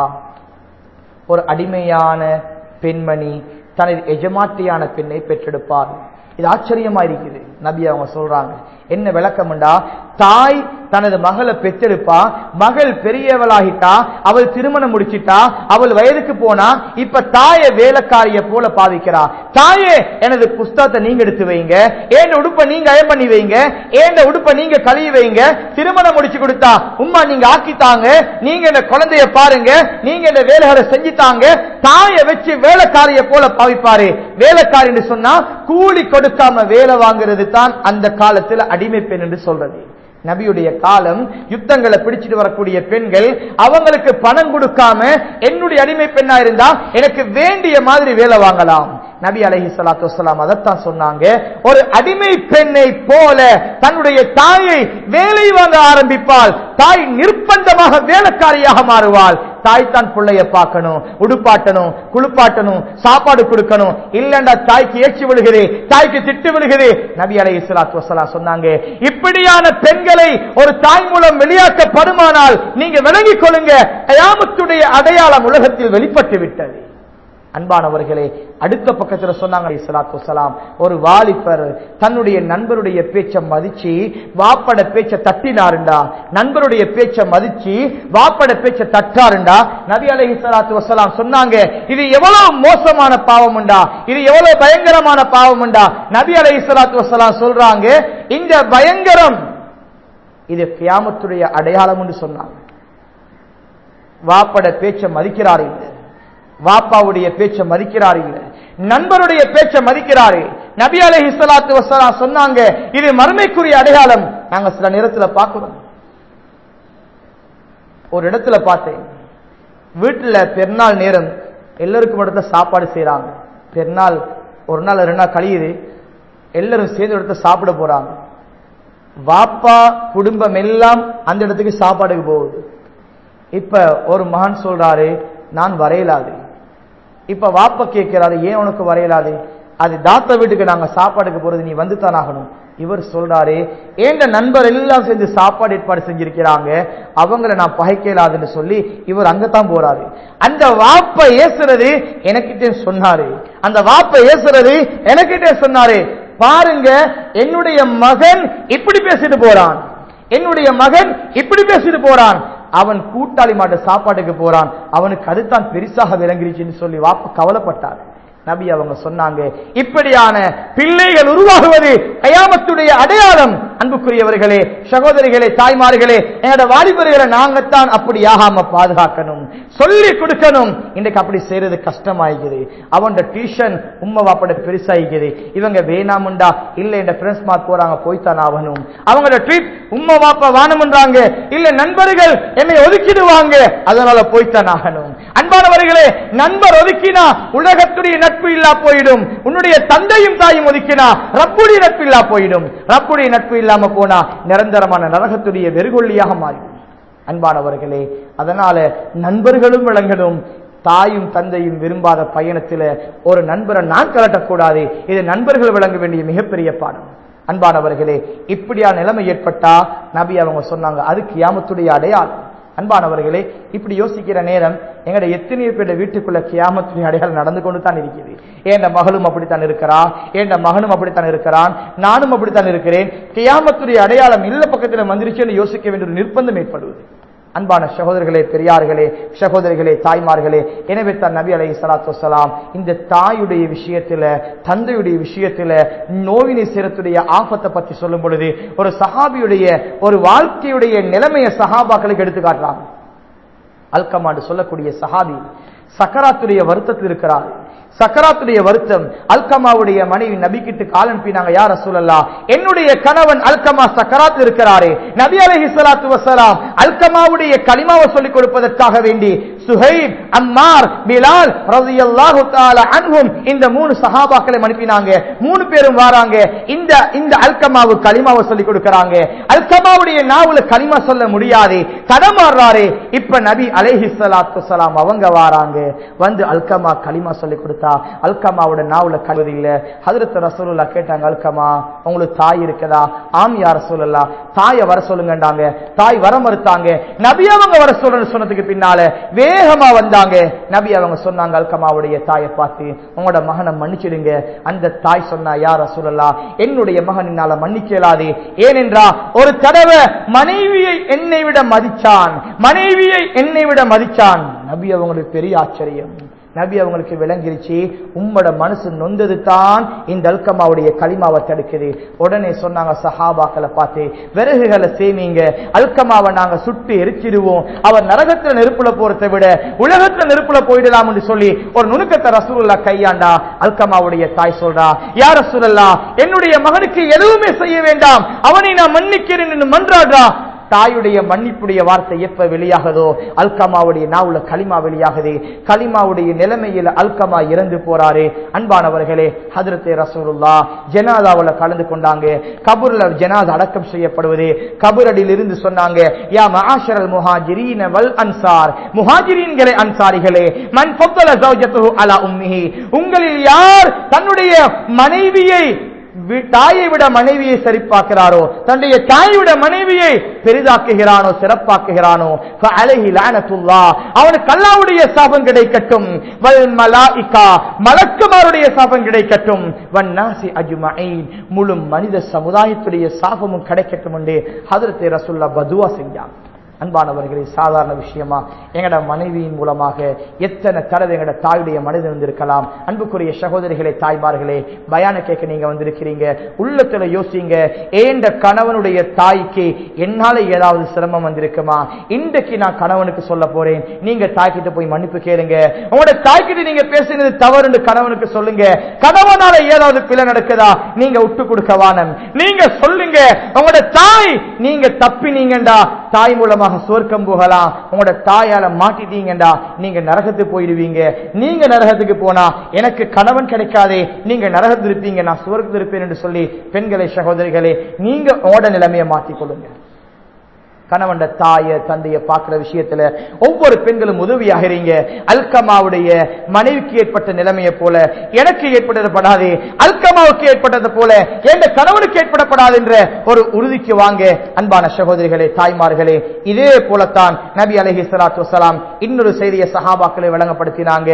A: ஒரு அடிமையான பெண்மணி தனது எஜமாட்டியான பெண்ணை பெற்றெடுப்பார் இது ஆச்சரியமா இருக்குது நபி அவங்க சொல்றாங்க என்ன விளக்கம்டா தாய் தனது மகளை பெற்றெடுப்பா மகள் பெரியவளாகிட்டா அவள் திருமணம் முடிச்சிட்டா அவள் வயதுக்கு போனா இப்ப தாய வேலைக்காரிய போல பாவிக்கிறா தாயே எனது புஸ்தகத்தை நீங்க எடுத்து வைங்க ஏன் உடுப்ப நீங்க அயம் பண்ணி வைங்க ஏன் உடுப்ப நீங்க கழுவி வைங்க திருமணம் முடிச்சு கொடுத்தா உம்மா நீங்க ஆக்கித்தாங்க நீங்க இந்த குழந்தைய பாருங்க நீங்க இந்த வேலைகளை செஞ்சுத்தாங்க தாயை வச்சு வேலைக்காரிய போல பாவிப்பாரு வேலைக்காரி சொன்னா கூலி கொடுக்காம வேலை வாங்குறது தான் அந்த காலத்துல அடிமை பெண் என்று சொல்றது நபியுடைய காலம் யுத்தங்களை பிடிச்சிட்டு வரக்கூடிய பெண்கள் அவங்களுக்கு பணம் கொடுக்காம என்னுடைய அடிமை பெண்ணா இருந்தா எனக்கு வேண்டிய மாதிரி வேலை வாங்கலாம் நபி அலஹி சலாத்து வலாம் அதைத்தான் சொன்னாங்க ஒரு அடிமை பெண்ணை போல தன்னுடைய தாயை வேலை வாங்க ஆரம்பிப்பால் தாய் நிர்பந்தமாக வேலைக்காரியாக மாறுவாள் தாய் தான் பிள்ளைய பார்க்கணும் உடுப்பாட்டணும் குளிப்பாட்டணும் சாப்பாடு கொடுக்கணும் இல்லண்டா தாய்க்கு ஏற்றி விழுகுது தாய்க்கு திட்டு விழுகுது நபி அலை இஸ்லாத்து வசலாம் சொன்னாங்க இப்படியான பெண்களை ஒரு தாய் மூலம் வெளியாக்கப்படுமானால் நீங்க விளங்கிக் கொள்ளுங்க கயாமத்துடைய அடையாளம் உலகத்தில் வெளிப்பட்டு விட்டது அன்பானவர்களே அடுத்த பக்கத்துல சொன்னாங்க இஸ்லாத்து வசலாம் ஒரு வாலிபர் தன்னுடைய நண்பருடைய பேச்சை மதிச்சு வாப்பட பேச்ச தட்டினாருண்டா நண்பருடைய பேச்ச மதிச்சு வாப்பட பேச்ச தட்டாருண்டா நபி அலஹி சலாத்து வசலாம் சொன்னாங்க இது எவ்வளவு மோசமான பாவம் உண்டா இது எவ்வளவு பயங்கரமான பாவம் உண்டா நபி அலஹி சலாத்து வசலாம் சொல்றாங்க இந்த பயங்கரம் இது கியாமத்துடைய அடையாளம் என்று சொன்னாங்க வாப்பட பேச்ச மதிக்கிறார் இல்லை வாப்பாவுடைய பேச்ச மதிக்கிறார் இல்ல நண்பருடைய பேச்ச மதிக்கிறாரு நபி அலை இஸ்லாத்து வசலாம் சொன்னாங்க இது மறுமைக்குரிய அடையாளம் நாங்க சில நேரத்தில் பார்க்கிறோம் ஒரு இடத்துல பார்த்தேன் வீட்டுல பெருநாள் நேரம் எல்லாருக்கும் இடத்துல சாப்பாடு செய்யறாங்க பெருநாள் ஒரு நாள் ரெண்டு நாள் கழியுது எல்லாரும் சேர்ந்து இடத்துல சாப்பிட போறாங்க வாப்பா குடும்பம் எல்லாம் அந்த இடத்துக்கு சாப்பாடுக்கு போகுது இப்ப ஒரு மகன் சொல்றாரு நான் வரையலாது இப்ப வாப்ப கேட்கிறாரு ஏன் உனக்கு வரையலாது அது டாக்டர் வீட்டுக்கு நாங்க சாப்பாடுக்கு போறது நீ வந்து தான் ஆகணும் இவர் சொல்றாரு ஏண்ட நண்பர் எல்லாம் சேர்ந்து சாப்பாடு ஏற்பாடு செஞ்சிருக்கிறாங்க அவங்கள நான் பகைக்கலாதுன்னு சொல்லி இவர் அங்கத்தான் போறாரு அந்த வாப்ப ஏசுறது எனக்கிட்டே சொன்னாரு அந்த வாப்ப ஏசுறது எனக்கிட்டே சொன்னாரு பாருங்க என்னுடைய மகன் இப்படி பேசிட்டு போறான் என்னுடைய மகன் இப்படி பேசிட்டு போறான் அவன் கூட்டாளி மாட்ட சாப்பாட்டுக்கு போறான் அவனுக்கு அதுதான் பெருசாக விளங்கிருச்சுன்னு சொல்லி வாப்பு கவலைப்பட்டார் நபி அவங்க சொன்னாங்க இப்படியான பிள்ளைகள் உருவாகுவது கயாமத்துடைய அடையாளம் அன்புக்குரியவர்களே சகோதரிகளே தாய்மார்களே என்னோட வாலிபர்களை நாங்கத்தான் அப்படி ஆகாம பாதுகாக்கணும் சொல்லி கொடுக்கணும் இன்றைக்கு அப்படி செய்யறது கஷ்டமாயிக்குது அவன் டியூஷன் உம்மை வாப்பட பெருசாயிக்குது இவங்க வேணாமுண்டா இல்ல என் ஃப்ரெண்ட்ஸ் மார்க் போறாங்க போய்த்தான் ஆகணும் அவங்களோட ட்ரிப் உம்மை வாப்பா வானம்ன்றாங்க இல்ல நண்பர்கள் என்னை ஒதுக்கிடுவாங்க அதனால போய்த்தான் ஆகணும் அன்பானவர்களே நண்பர் ஒதுக்கினா உலகத்துடைய நட்பு இல்லா போயிடும் உன்னுடைய தந்தையும் தாயும் ஒதுக்கினா ரப்புடைய நட்பு இல்லா போயிடும் ரப்புடைய நட்பு இல்லாம போனா நிரந்தரமான நரகத்துடைய வெறுகொள்ளியாக மாறிடும் அன்பானவர்களே அதனால நண்பர்களும் விளங்கணும் தாயும் தந்தையும் விரும்பாத பயணத்தில் ஒரு நண்பரை நான் கலட்டக்கூடாது இது நண்பர்கள் விளங்க வேண்டிய மிகப்பெரிய பாடம் அன்பானவர்களே இப்படியா நிலைமை ஏற்பட்டா நபி அவங்க சொன்னாங்க அது கியாமத்துடைய அடையாளம் அன்பானவர்களே இப்படி யோசிக்கிற நேரம் எங்கட எத்தனையோ பேர் வீட்டுக்குள்ள கியாமத்துடைய அடையாளம் நடந்து கொண்டு தான் இருக்குது ஏண்ட மகளும் அப்படித்தான் இருக்கிறா ஏண்ட மகனும் அப்படித்தான் இருக்கிறான் நானும் அப்படித்தான் இருக்கிறேன் கியாமத்துடைய அடையாளம் இல்ல பக்கத்தில் வந்துருச்சுன்னு யோசிக்க வேண்டிய ஒரு நிர்பந்தம் ஏற்படுவது அன்பான சகோதரர்களே பெரியார்களே சகோதரிகளே தாய்மார்களே எனவே தான் நபி அலை சலாத்து வலாம் இந்த தாயுடைய விஷயத்துல தந்தையுடைய விஷயத்துல நோவினை சிரத்துடைய ஆபத்தை பற்றி சொல்லும் பொழுது ஒரு சஹாபியுடைய ஒரு வாழ்க்கையுடைய நிலைமையை சஹாபாக்களுக்கு எடுத்து காட்டுறாங்க அல்கமாண்டு சொல்லக்கூடிய சஹாபி சக்கராத்துடைய வருத்தத்தில் இருக்கிறார் சக்கராத்துடைய வருத்தம் அல்கமாவுடைய மனைவி நபிக்கிட்டு கால் அனுப்பினாங்க யார் ரசூலல்லா என்னுடைய கணவன் அல்கமா சக்கராத் இருக்கிறாரே நபி அலஹி சலாத்து வசலாம் அல்கமாவுடைய களிமாவை சொல்லிக் கொடுப்பதற்காக வேண்டி சுஹைப் அம்மார் பிலால் ரலியல்லாஹு தஆலா அன்ஹும் இந்த மூணு சஹாபாக்களை அனுப்பினாங்க மூணு பேரும் வராங்க இந்த இந்த அல்கமாவு கலிமாவை சொல்லி கொடுக்கறாங்க அல்கமாவுடைய நாவுல கலிமா சொல்ல முடியாது தடமாறுறாரு இப்ப நபி அலைஹி ஸலாத்து வஸலாம் அவங்க வராங்க வந்து அல்கமா கலிமா சொல்லி கொடுத்தா அல்கமாவோட நாவுல கல்வி இல்ல ஹஜரத் ரசூலுல்லாஹ் கேட்டாங்க அல்கமா உங்களுக்கு தாய் இருக்குதா ஆம் யா ரசூலுல்லாஹ் தாயை வர சொல்லுங்கண்டாங்க தாய் வர மறுத்தாங்க நபி அவங்க வர சொல்றேன்னு சொன்னதுக்கு பின்னால வேகமா வந்தாங்க நபி அவங்க சொன்னாங்க அல்கமாவுடைய தாயை பார்த்து உங்களோட மகனை மன்னிச்சிடுங்க அந்த தாய் சொன்னா யார் ரசூலல்லா என்னுடைய மகன் என்னால மன்னிக்க இயலாது ஏனென்றா ஒரு தடவை மனைவியை என்னை விட மதிச்சான் மனைவியை என்னை விட மதிச்சான் நபி அவங்களுக்கு பெரிய ஆச்சரியம் நபி அவங்களுக்கு விளங்கிருச்சு உம்மோட மனசு நொந்தது தான் இந்த அல்கமாவுடைய களிமாவை தடுக்குது உடனே சொன்னாங்க சஹாபாக்களை பார்த்து விறகுகளை சேமிங்க அல்கமாவை நாங்க சுட்டு எரிச்சிடுவோம் அவர் நரகத்துல நெருப்புல போறதை விட உலகத்துல நெருப்புல போயிடலாம் என்று சொல்லி ஒரு நுணுக்கத்தை ரசூலுல்லா கையாண்டா அல்கமாவுடைய தாய் சொல்றா யார் ரசூலல்லா என்னுடைய மகனுக்கு எதுவுமே செய்ய வேண்டாம் அவனை நான் மன்னிக்கிறேன் என்று மன்றாடுறா தாயுடைய மன்னிப்புடைய வார்த்தை எப்ப வெளியாகுதோ அல்கமாவுடைய நாவுல களிமா வெளியாகுது களிமாவுடைய நிலைமையில அல்கமா இறந்து போறாரு அன்பானவர்களே ஹதரத்தே ரசூலுல்லா ஜனாதாவுல கலந்து கொண்டாங்க கபூர்ல ஜனாதா அடக்கம் செய்யப்படுவது கபூரடியில் இருந்து சொன்னாங்க யா மஆஷரல் முஹாஜிரீன வல் அன்சார் முஹாஜிரீன்களே அன்சாரிகளே மன் ஃபضل زوجته على امه உங்களில் யார் தன்னுடைய மனைவியை வி- தாயை விட மனைவியை சரிப்பாக்குறாரோ தன்னுடைய தாயை விட மனைவியை பெரிதாக்குகிறானோ சிறப்பாக்குகிறானோ ஃபஅலைஹி லஅனத்துல்லாஹ் அவனுக்கு அல்லாஹ்வுடைய சாபம் கிடைக்கட்டும் வல் மலாயிகா மலக்குமாருடைய சாபம் கிடைக்கட்டும் வன்னாசி அஜ்மஈன் முழு மனித சமுதாயத்துடைய சாபமும் கிடைக்கட்டும் என்று ஹஜரத் ரசூலுல்லாஹ் பதுவா செஞ்சான் அன்பானவர்களே சாதாரண விஷயமா எங்கட மனைவியின் மூலமாக எத்தனை தடவை எங்கட தாயுடைய மனிதன் வந்திருக்கலாம் அன்புக்குரிய சகோதரிகளே தாய்மார்களே பயான கேட்க நீங்க வந்திருக்கிறீங்க உள்ளத்துல யோசிங்க ஏண்ட கணவனுடைய தாய்க்கு என்னால ஏதாவது சிரமம் வந்திருக்குமா இன்றைக்கு நான் கணவனுக்கு சொல்ல போறேன் நீங்க தாய்கிட்ட போய் மன்னிப்பு கேளுங்க உங்களோட தாய்கிட்ட நீங்க பேசினது தவறுன்னு கணவனுக்கு சொல்லுங்க கணவனால ஏதாவது பிழை நடக்குதா நீங்க விட்டு கொடுக்க வானம் நீங்க சொல்லுங்க உங்களோட தாய் நீங்க தப்பினீங்கடா தாய் மூலமாக சுவர்க்கம் போகலாம் உங்களோட தாயால மாட்டிட்டீங்கடா நீங்க நரகத்துக்கு போயிடுவீங்க நீங்க நரகத்துக்கு போனா எனக்கு கணவன் கிடைக்காதே நீங்க நரகத்தில் இருப்பீங்க நான் சுவர்க்கத்தில் இருப்பேன் என்று சொல்லி பெண்களை சகோதரிகளே நீங்க உங்களோட நிலைமையை மாற்றிக் கொள்ளுங்க கணவன் தாய தந்தைய பார்க்கிற விஷயத்துல ஒவ்வொரு பெண்களும் உதவியாகிறீங்க அல்கமாவுடைய மனைவிக்கு ஏற்பட்ட நிலைமையை போல எனக்கு ஏற்பட்டது படாது அல்கமாவுக்கு ஏற்பட்டது போல எந்த கணவனுக்கு ஏற்படப்படாது என்ற ஒரு உறுதிக்கு வாங்க அன்பான சகோதரிகளே தாய்மார்களே இதே போலத்தான் நபி அலஹி சலாத்து வசலாம் இன்னொரு செய்தியை சஹாபாக்களை வழங்கப்படுத்தினாங்க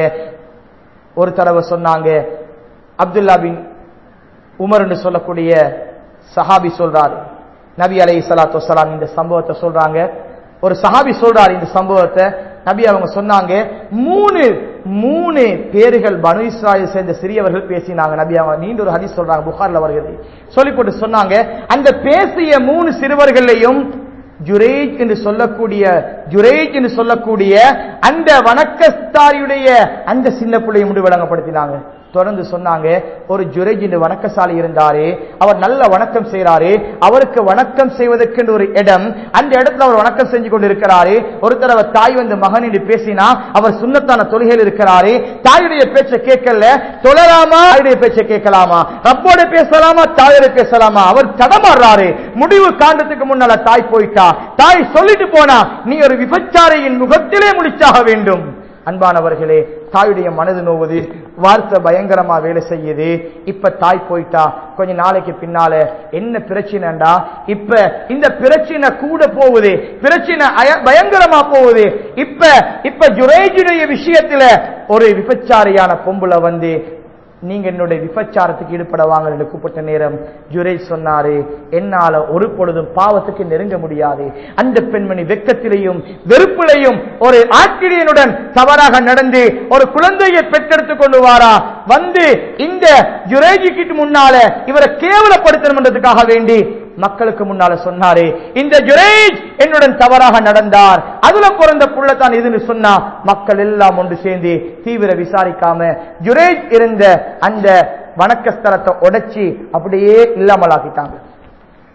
A: ஒரு தடவை சொன்னாங்க அப்துல்லா பின் உமர் என்று சொல்லக்கூடிய சஹாபி சொல்றாரு நபி அலை சலாத்து வசலாம் இந்த சம்பவத்தை சொல்றாங்க ஒரு சஹாபி சொல்றாரு இந்த சம்பவத்தை நபி அவங்க சொன்னாங்க மூணு மூணு பேர்கள் பனு இஸ்ராயல் சேர்ந்த சிறியவர்கள் பேசினாங்க நபி அவங்க நீண்ட ஒரு ஹதீஸ் சொல்றாங்க புகார்ல வருகிறது சொல்லி போட்டு சொன்னாங்க அந்த பேசிய மூணு சிறுவர்களையும் ஜுரேஜ் என்று சொல்லக்கூடிய ஜுரேஜ் என்று சொல்லக்கூடிய அந்த வணக்கஸ்தாரியுடைய அந்த சின்ன பிள்ளையை முடி வழங்கப்படுத்தினாங்க தொடர்ந்து சொன்னாங்க ஒரு ஜுரேஜ் என்று வணக்கசாலி இருந்தாரு அவர் நல்ல வணக்கம் செய்யறாரு அவருக்கு வணக்கம் செய்வதற்கு ஒரு இடம் அந்த இடத்துல அவர் வணக்கம் செஞ்சு கொண்டு இருக்கிறாரு ஒரு தடவை தாய் வந்து மகன் என்று பேசினா அவர் சுண்ணத்தான தொழுகையில் இருக்கிறாரு தாயுடைய பேச்சை கேட்கல தொழலாமா தாயுடைய பேச்சை கேட்கலாமா ரப்போட பேசலாமா தாயோட பேசலாமா அவர் தடமாறுறாரு முடிவு காண்டத்துக்கு முன்னால தாய் போயிட்டா தாய் சொல்லிட்டு போனா நீ ஒரு விபச்சாரையின் முகத்திலே முடிச்சாக வேண்டும் அன்பானவர்களே தாயுடைய மனது நோவுது வார்த்தை பயங்கரமா வேலை செய்யுது இப்ப தாய் போயிட்டா கொஞ்ச நாளைக்கு பின்னால என்ன பிரச்சனைடா இப்ப இந்த பிரச்சனை கூட போகுது பிரச்சனை அய- பயங்கரமா போகுது இப்ப இப்ப ஜுரேஜுடைய விஷயத்துல ஒரு விபச்சாரியான பொம்புல வந்து நீங்க என்னுடைய விபச்சாரத்துக்கு ஈடுபட வாங்க என்று கூப்பிட்ட நேரம் ஜுரை சொன்னாரு என்னால ஒரு பொழுதும் பாவத்துக்கு நெருங்க முடியாது அந்த பெண்மணி வெக்கத்திலையும் வெறுப்பிலையும் ஒரு ஆக்கிரியனுடன் தவறாக நடந்து ஒரு குழந்தையை பெற்றெடுத்துக் கொண்டு வாரா வந்து இந்த ஜுரேஜிக்கு முன்னால இவரை கேவலப்படுத்தணும்ன்றதுக்காக வேண்டி மக்களுக்கு முன்னால சொன்னாரு இந்த ஜுரேஜ் என்னுடன் தவறாக நடந்தார் அதுல பிறந்த புள்ளத்தான் இதுன்னு சொன்னா மக்கள் எல்லாம் ஒன்று சேர்ந்து தீவிர விசாரிக்காம ஜுரேஜ் இருந்த அந்த வணக்க ஸ்தலத்தை உடைச்சி அப்படியே இல்லாமலாக்கிட்டாங்க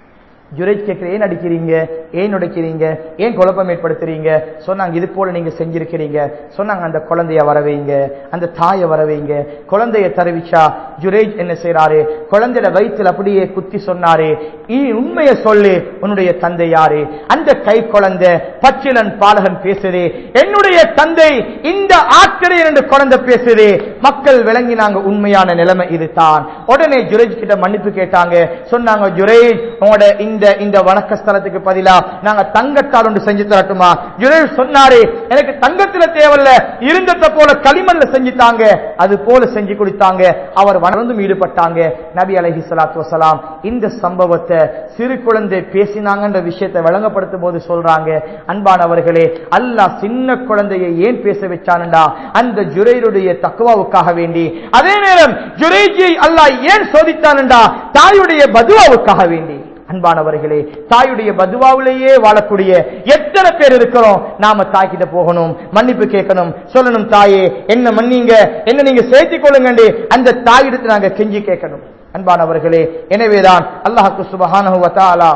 A: ஜுரேஜ் கேட்கிற ஏன் அடிக்கிறீங்க ஏன் உடைக்கிறீங்க ஏன் குழப்பம் ஏற்படுத்துறீங்க சொன்னாங்க இது போல நீங்க செஞ்சிருக்கிறீங்க சொன்னாங்க அந்த குழந்தைய வரவைங்க அந்த தாயை வரவைங்க குழந்தைய தருவிச்சா ஜுரேஜ் என்ன செய்யறாரு குழந்தையோட வயிற்றுல அப்படியே குத்தி சொன்னாரு "நீ உண்மையை சொல்லு உன்னுடைய தந்தை யாரு அந்த கை குழந்தை பச்சிலன் பாலகன் பேசுது என்னுடைய தந்தை இந்த ஆக்கிரையர் என்று குழந்தை பேசுது மக்கள் விளங்கினாங்க உண்மையான நிலைமை இதுதான் உடனே ஜுரேஜ் கிட்ட மன்னிப்பு கேட்டாங்க சொன்னாங்க ஜுரேஜ் உங்களோட இந்த இந்த வணக்க ஸ்தலத்துக்கு பதிலா நாங்க தங்கத்தால் ஒன்று செஞ்சு தரட்டுமா ஜுரேஜ் சொன்னாரு எனக்கு தங்கத்துல தேவையில்ல இருந்தத போல களிமண்ல செஞ்சுட்டாங்க அது போல செஞ்சு கொடுத்தாங்க அவர் வளர்ந்தும் ஈடுபட்டாங்க நபி அலைஹி ஸலாத்து வஸலாம் இந்த சம்பவத்தை சிறு குழந்தை பேசினாங்கன்ற விஷயத்தை விளங்கப்படுத்தும் போது சொல்றாங்க அன்பானவர்களே அல்லாஹ் சின்ன குழந்தையை ஏன் பேச வச்சானுண்டா அந்த ஜுரைருடைய தக்குவாவுக்காக வேண்டி அதே நேரம் ஜுரைஜியை அல்லாஹ் ஏன் சோதித்தானுண்டா தாயுடைய பதுவாவுக்காக வேண்டி அன்பானவர்களே தாயுடைய பதுவாவிலேயே வாழக்கூடிய எத்தனை பேர் இருக்கிறோம் நாம தாய்கிட்ட போகணும் மன்னிப்பு கேட்கணும் சொல்லணும் தாயே என்ன மன்னிங்க என்ன நீங்க சேர்த்திக் கொள்ளுங்க அந்த தாயிடத்தை நாங்க கெஞ்சி கேட்கணும் அன்பானவர்களே எனவேதான் அல்லாஹுக்கு சுபஹானஹு வ தஆலா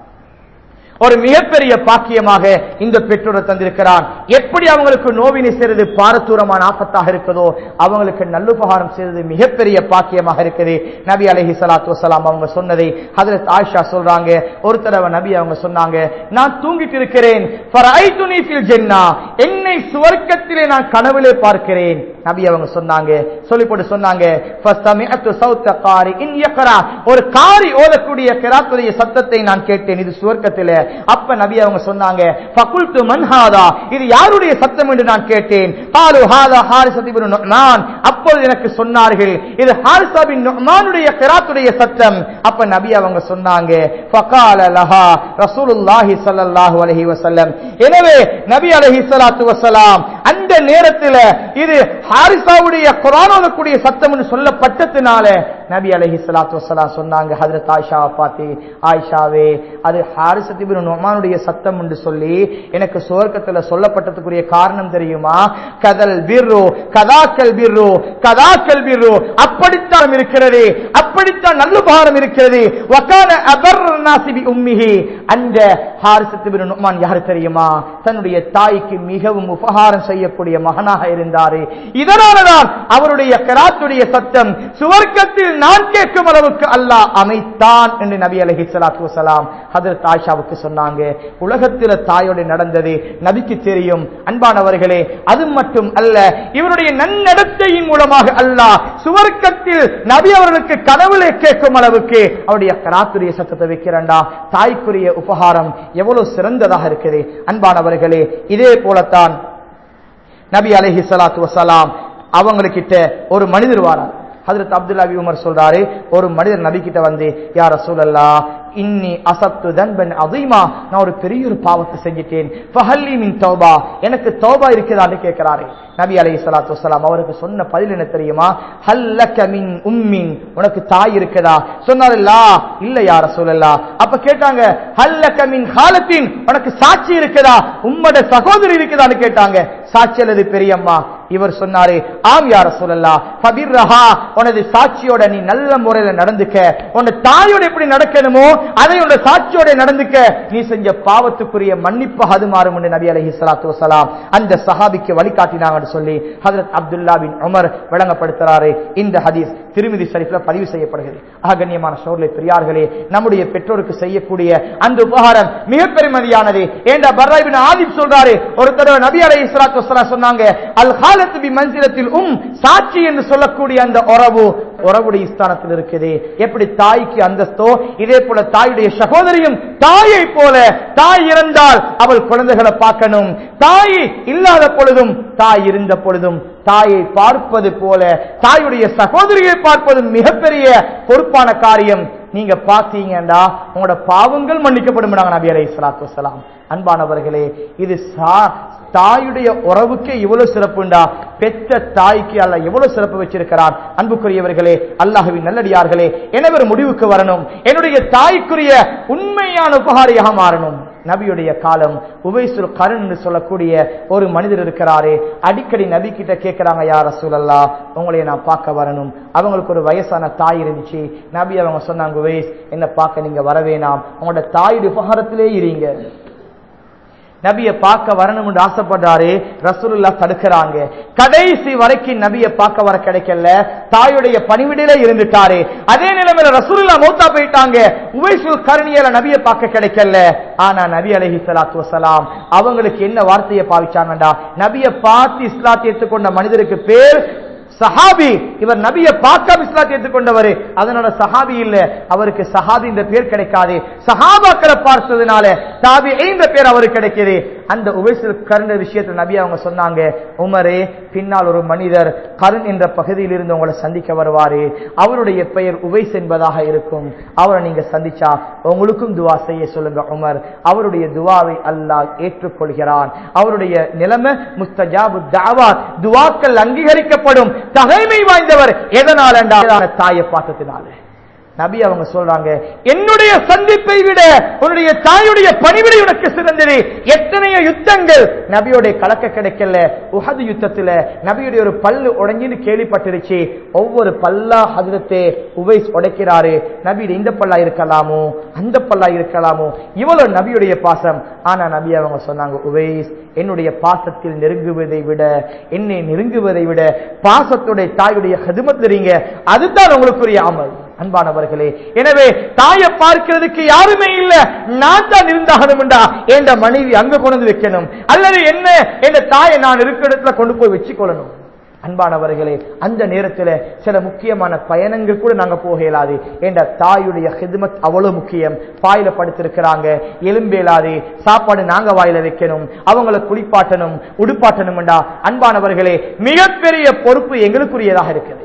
A: ஒரு மிகப்பெரிய பாக்கியமாக இந்த பெற்றோரை தந்திருக்கிறான் எப்படி அவங்களுக்கு நோவினை செய்வது பாரதூரமான ஆபத்தாக இருக்குதோ அவங்களுக்கு நல்லுபகாரம் செய்வது மிகப்பெரிய பாக்கியமாக இருக்குது நபி அலைஹி ஸலாத்து வஸலாம் அவங்க சொன்னதை ஹஜரத் ஆயிஷா சொல்றாங்க ஒரு தடவை நபி அவங்க சொன்னாங்க நான் தூங்கிட்டு இருக்கிறேன் ஃபரைதுனி ஃபில் ஜன்னah என்னை சுவர்க்கத்திலே நான் கனவிலே பார்க்கிறேன் நபி அவங்க சொன்னாங்க சொல்லி போட்டு சொன்னாங்க ஃபஸ்தமிஅத்து சௌத்த காரி இன் யக்ரா ஒரு காரி ஓதக்கூடிய கிராத்துடைய சத்தத்தை நான் கேட்டேன் இது சுவர்க்கத்திலே அப்ப நபி அவங்க சொன்னாங்க ஃபகுல்து மன் ஹாதா இது யாருடைய சத்தம் என்று நான் கேட்டேன் காலு ஹாதா ஹாரிஸத் இப்னு நுஅமான் அப்பொழுது எனக்கு சொன்னார்கள் இது ஹாரிஸா பின் நுஅமானுடைய கிராத்துடைய சத்தம் அப்ப நபி அவங்க சொன்னாங்க ஃபகால லஹா ரசூலுல்லாஹி ஸல்லல்லாஹு அலைஹி வஸல்லம் எனவே நபி அலைஹி ஸலாத்து வஸலாம் அந்த நேரத்தில் இது ஹாரிசாவுடைய குர்ஆன் ஓதக்கூடிய சத்தம் என்று சொல்லப்பட்டதுனால நபி அலைஹி ஸலாத்து வஸலாம் சொன்னாங்க ஹஜ்ரத் ஆயிஷாவை பார்த்து ஆயிஷாவே அது ஹாரிசத் இப்னு நுமானுடைய சத்தம் என்று சொல்லி எனக்கு சுவர்க்கத்துல சொல்லப்பட்டதுக்குரிய காரணம் தெரியுமா கதல் பிர்ரு கதாக்கல் பிர்ரு கதாக்கல் பிர்ரு அப்படித்தான் இருக்கிறது அப்படித்தான் நல்லுபகாரம் இருக்கிறது வகான அபர் நாசிபி உம்மிஹி அந்த ஹாரிசத் இப்னு நுமான் யாரு தெரியுமா தன்னுடைய தாய்க்கு மிகவும் உபகாரம் செய்யக்கூடிய மகனாக இருந்தாரு இதனாலதான் அவருடைய கராத்துடைய சத்தம் சுவர்க்கத்தில் நான் கேட்கும் அளவுக்கு அல்லாஹ் அமைத்தான் என்று நபி அலஹி சலாத்து வசலாம் ஹதரத் ஆயிஷாவுக்கு சொன்னாங்க உலகத்தில் தாயோடு நடந்தது நபிக்கு தெரியும் அன்பானவர்களே அது மட்டும் அல்ல இவருடைய நன்னடத்தையின் மூலமாக அல்லாஹ் சுவர்க்கத்தில் நபி அவர்களுக்கு கனவுல கேட்கும் அளவுக்கு அவருடைய கராத்துடைய சத்தத்தை வைக்கிறண்டா தாய்க்குரிய உபகாரம் எவ்வளவு சிறந்ததாக இருக்குது அன்பானவர்களே இதே போலத்தான் நபி அலைஹி ஸலாத்து வஸலாம் அவங்களுக்கிட்ட ஒரு மனிதர் வாரார் ஹஜரத் அப்துல்லா பி உமர் சொல்றாரு ஒரு மனிதர் நபி கிட்ட வந்து யா ரசூலல்லா இன்னி அசத்து தன்பன் அதிகமா நான் ஒரு பெரிய ஒரு பாவத்தை செஞ்சிட்டேன் ஃபஹல்லி மின் தௌபா எனக்கு தௌபா இருக்குதான்னு கேட்கிறாரு நபி அலைஹி ஸலாத்து வஸலாம் அவருக்கு சொன்ன பதில் என்ன தெரியுமா ஹல்லக மின் உம்மின் உனக்கு தாய் இருக்குதா சொன்னாரு லா இல்ல யா ரசூலல்லா அப்ப கேட்டாங்க ஹல்லக மின் ஹாலத்தின் உனக்கு சாட்சி இருக்குதா உம்மோட சகோதரி இருக்குதான்னு கேட்டாங்க சாட்சி அல்லது பெரியம்மா இவர் சொன்னாரு ஆம் யார சொல்லலா பபிர்ரஹா உனது சாட்சியோட நீ நல்ல முறையில நடந்துக்க உன் தாயோட எப்படி நடக்கணுமோ அதை உன் சாட்சியோட நடந்துக்க நீ செஞ்ச பாவத்துக்குரிய மன்னிப்பாக அது மாறும் என்று நபி அலஹி சலாத்து வசலாம் அந்த சஹாபிக்கு வழிகாட்டினாங்கன்னு சொல்லி ஹதரத் அப்துல்லா பின் உமர் விளங்கப்படுத்துறாரு இந்த ஹதீஸ் திருமதி ஷரீஃப்ல பதிவு செய்யப்படுகிறது ஆகண்யமான சோர்லை பெரியார்களே நம்முடைய பெற்றோருக்கு செய்யக்கூடிய அந்த உபகாரம் மிக பெருமதியானது ஏண்டா பர்ராபின் ஆதிப் சொல்றாரு ஒரு தடவை நபி அலைஹி ஸலாத்து வஸலாம் சொன்னாங்க அல் ஹாலத்து பி மன்சிலத்தில் உம் சாட்சி என்று சொல்லக்கூடிய அந்த உறவு உறவுடைய ஸ்தானத்தில் இருக்குது எப்படி தாய்க்கு அந்தஸ்தோ இதே போல தாயுடைய சகோதரியும் தாயை போல தாய் இறந்தால் அவள் குழந்தைகளை பார்க்கணும் தாய் இல்லாத பொழுதும் தாய் இருந்த பொழுதும் தாயை பார்ப்பது போல தாயுடைய சகோதரியை பார்ப்பது மிகப்பெரிய பொறுப்பான காரியம் நீங்க பார்த்தீங்கன்னா உங்களோட பாவங்கள் மன்னிக்கப்படும் நபி அலை சலாத்து வசலாம் அன்பானவர்களே இது சா- தாயுடைய உறவுக்கு இவ்வளவு சிறப்புண்டா பெற்ற தாய்க்கு அல்ல எவ்வளவு சிறப்பு வச்சிருக்கிறான் அன்புக்குரியவர்களே அல்லாஹுவின் நல்லடியார்களே எனவே ஒரு முடிவுக்கு வரணும் என்னுடைய தாய்க்குரிய உண்மையான உபகாரியாக மாறணும் நபியுடைய காலம் உபைசுல் கருண் என்று சொல்லக்கூடிய ஒரு மனிதர் இருக்கிறாரு அடிக்கடி நபி கிட்ட கேட்கிறாங்க யார் ரசூலல்லா உங்களை நான் பார்க்க வரணும் அவங்களுக்கு ஒரு வயசான தாய் இருந்துச்சு நபி அவங்க சொன்னாங்க உவைஸ் என்ன பார்க்க நீங்க வர வேணாம் உங்களோட தாயுடைய உபகாரத்திலே இருங்க நபியை பார்க்க வரணும் என்று ஆசைப்படுறாரு ரசூலுல்லா தடுக்கிறாங்க கடைசி வரைக்கும் நபியை பார்க்க வர கிடைக்கல தாயுடைய பணிவிடையில இருந்துட்டாரு அதே நிலைமையில ரசூலுல்லா மௌத்தா போயிட்டாங்க உவைசுல் கருணியில நபியை பார்க்க கிடைக்கல ஆனா நபி அலைஹி ஸலாத்து வஸலாம் அவங்களுக்கு என்ன வார்த்தையை பாவிச்சாங்கடா நபியை பார்த்து இஸ்லாத்தை ஏற்றுக்கொண்ட மனிதருக்கு பேர் சஹாபி இவர் நபியை பார்க்காம இஸ்லாத்தை ஏற்றுக்கொண்டவர் அதனால சஹாபி இல்ல அவருக்கு சஹாபி இந்த பேர் கிடைக்காது சஹாபாக்களை பார்த்ததுனால தாபி இந்த பேர் அவருக்கு கிடைக்குது அந்த உபேசில் கருண விஷயத்துல நபி அவங்க சொன்னாங்க உமரே பின்னால் ஒரு மனிதர் கருண் என்ற பகுதியில் இருந்து உங்களை சந்திக்க வருவாரு அவருடைய பெயர் உவைஸ் என்பதாக இருக்கும் அவரை நீங்க சந்திச்சா உங்களுக்கும் துவா செய்ய சொல்லுங்க உமர் அவருடைய துவாவை அல்லாஹ் ஏற்றுக்கொள்கிறான் அவருடைய நிலைமை முஸ்தஜாபு தாவா துவாக்கள் அங்கீகரிக்கப்படும் தகைமை வாய்ந்தவர் எதனால் என்றால் தாயை பார்த்ததுனால நபி அவங்க சொல்றாங்க என்னுடைய சந்திப்பை விட உன்னுடைய தாயுடைய பணிவிடை உனக்கு சிறந்தது எத்தனையோ யுத்தங்கள் நபியோடைய கலக்க கிடைக்கல உஹது யுத்தத்துல நபியுடைய ஒரு பல்லு உடைஞ்சின்னு கேள்விப்பட்டிருச்சு ஒவ்வொரு பல்லா ஹதரத்தே உவைஸ் உடைக்கிறாரு நபி இந்த பல்லா இருக்கலாமோ அந்த பல்லா இருக்கலாமோ இவ்வளவு நபியுடைய பாசம் ஆனா நபி அவங்க சொன்னாங்க உவைஸ் என்னுடைய பாசத்தில் நெருங்குவதை விட என்னை நெருங்குவதை விட பாசத்துடைய தாயுடைய ஹதுமத்துறீங்க அதுதான் உங்களுக்குரிய அமல் அன்பானவர்களே எனவே தாயை பார்க்கிறதுக்கு யாருமே இல்ல நான் தான் இருந்தாகணும்டா என்ற மனைவி அங்க கொண்டு வந்து வைக்கணும் அல்லது என்ன என்ற தாயை நான் இருக்கிற இடத்துல கொண்டு போய் வச்சுக்கொள்ளணும் அன்பானவர்களே அந்த நேரத்தில் சில முக்கியமான பயணங்கள் கூட நாங்க போக இயலாது என்ற தாயுடைய ஹிதுமத் அவ்வளவு முக்கியம் பாயில படுத்திருக்கிறாங்க எலும்பேலாது சாப்பாடு நாங்க வாயில வைக்கணும் அவங்கள குளிப்பாட்டணும் உடுப்பாட்டணும்டா அன்பானவர்களே மிகப்பெரிய பொறுப்பு எங்களுக்குரியதாக இருக்குது